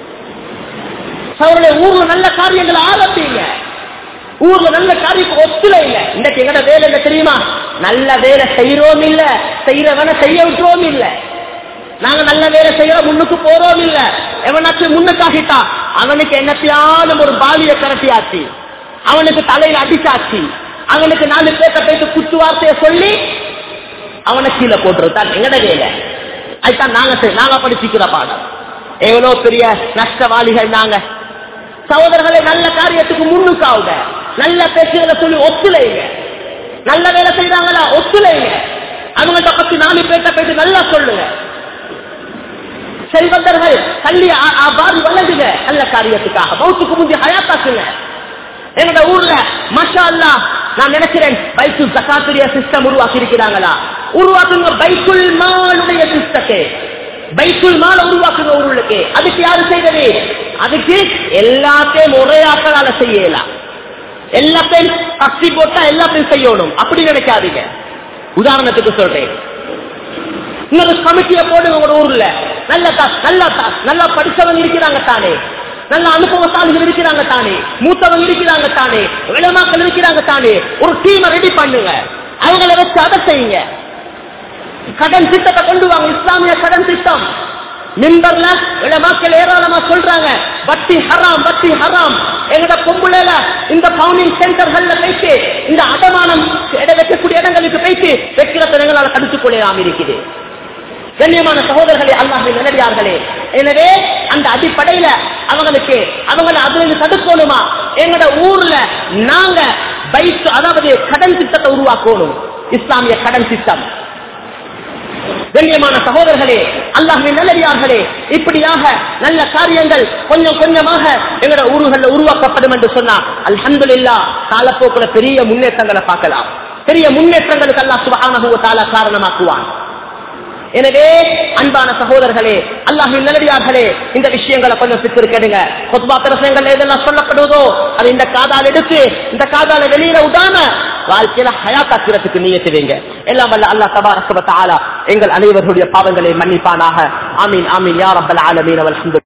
அவருடைய ஊர்ல நல்ல காரியங்களை ஆரம்பிங்க ஊர்ல நல்ல காரியம் ஒத்துழைங்க இன்னைக்கு எங்கட வேலை என்ன தெரியுமா நல்ல வேலை செய்யறோம் இல்ல செய்யறவன செய்ய விட்டுறோம் இல்ல நாங்க நல்ல வேலை செய்யறோம் முன்னுக்கு போறோம் இல்ல எவனாச்சும் முன்னுக்காகிட்டா அவனுக்கு என்னத்தையாலும் ஒரு பாலிய கரட்டியாச்சு அவனுக்கு தலையில அடிச்சாச்சு அவனுக்கு நாலு பேர்த்த போயிட்டு குத்து வார்த்தைய சொல்லி அவனை கீழே போட்டுருத்தான் எங்கட வேலை அதுதான் நாங்க செய்- நாங்க படிச்சுக்கிற பாடம் எவ்வளவு பெரிய நஷ்டவாளிகள் நாங்க சகோதரர்களை நல்ல காரியத்துக்கு முன்னுக்காவுங்க நல்ல பேச்சுகளை சொல்லி ஒத்துழைங்க நல்ல வேலை செய்யறாங்களா ஒத்துழைங்க அவங்கள்ட்ட பத்தி நாலு பேர்த்த போயிட்டு நல்லா சொல்லுங்க செல்வந்தர்கள் கல்வி அவ்வாறு வழங்குங்க நல்ல காரியத்துக்காக பௌத்துக்கு முந்தைய ஹயாத்தாக்குங்க எங்கட ஊர்ல மஷா அல்லா நான் நினைக்கிறேன் பைத்துல் ஜக்காத்துடைய சிஸ்டம் உருவாக்கி இருக்கிறாங்களா உருவாக்குங்க பைத்துல் மாலுடைய சிஸ்டத்தை பைத்துல் மால உருவாக்குங்க ஊருக்கு அதுக்கு யாரு செய்வது அதுக்கு எல்லாத்தையும் ஒரே ஆக்களால செய்யலாம் எல்லாத்தையும் கஷ்டி போட்டா எல்லாத்தையும் செய்யணும் அப்படி நினைக்காதீங்க உதாரணத்துக்கு சொல்றேன் இன்னொரு கமிட்டியை போடுங்க உங்க ஊர்ல நல்ல தா- நல்ல தா- நல்லா படிச்சவங்க இருக்கிறாங்க தானே நல்ல அனுபவசாலிகள் இருக்கிறாங்க தானே மூத்தவங்க இருக்கிறாங்க தானே விளமாக்கள் இருக்கிறாங்க தானே ஒரு டீமை ரெடி பண்ணுங்க அவங்கள வச்சு அதை செய்யுங்க கடன் திட்டத்தை கொண்டு வாங்க இஸ்லாமிய கடன் திட்டம் மிம்பர்ல விளமாக்கள் ஏராளமா சொல்றாங்க வட்டி ஹராம் வட்டி ஹராம் எங்கட பொம்புல இந்த பவுனிங் சென்டர்கள்ல போயிட்டு இந்த அடமானம் இட வைக்கக்கூடிய இடங்களுக்கு போயிட்டு வைக்கிற தினங்களால் கடித்துக் கொள்ளலாம் இருக்குது கண்ணியமான சகோதரர்களே அல்லாஹின் நல்லடியார்களே எனவே அந்த அடிப்படையில அவங்களுக்கு அவங்களை அதுல இருந்து தடுக்கணுமா எங்கட ஊர்ல நாங்க பைக் அதாவது கடன் திட்டத்தை உருவாக்கணும் இஸ்லாமிய கடன் திட்டம் கண்ணியமான சகோதரர்களே அல்லாஹின் நல்லடியார்களே இப்படியாக நல்ல காரியங்கள் கொஞ்சம் கொஞ்சமாக எங்களோட ஊர்கள்ல உருவாக்கப்படும் என்று சொன்னா அல்ஹம்துலில்லா காலப்போக்குல பெரிய முன்னேற்றங்களை பார்க்கலாம் பெரிய முன்னேற்றங்களுக்கு அல்லாஹ் சுபஹானஹு வ தஆலா காரணமாக்குவான் எனவே அன்பான சகோதரர்களே அல்லாஹின் நல்லடியார்களே இந்த விஷயங்களை கொஞ்சம் சிக்கரு கேடுங்க பொதுவா பிரசங்கள் எதெல்லாம் சொல்லப்படுவதோ அது இந்த காதால் எடுத்து இந்த காதால வெளியில விடாம வாழ்க்கையில ஹயாத்தாக்கிறதுக்கு நீயத்துவீங்க எல்லாம் வல்ல அல்லாஹ் தபாரக வ தஆலா எங்கள் அனைவருடைய பாவங்களை மன்னிப்பானாக ஆமீன் ஆமீன் யா ரப்பல் ஆலமீன் வல்ஹம்து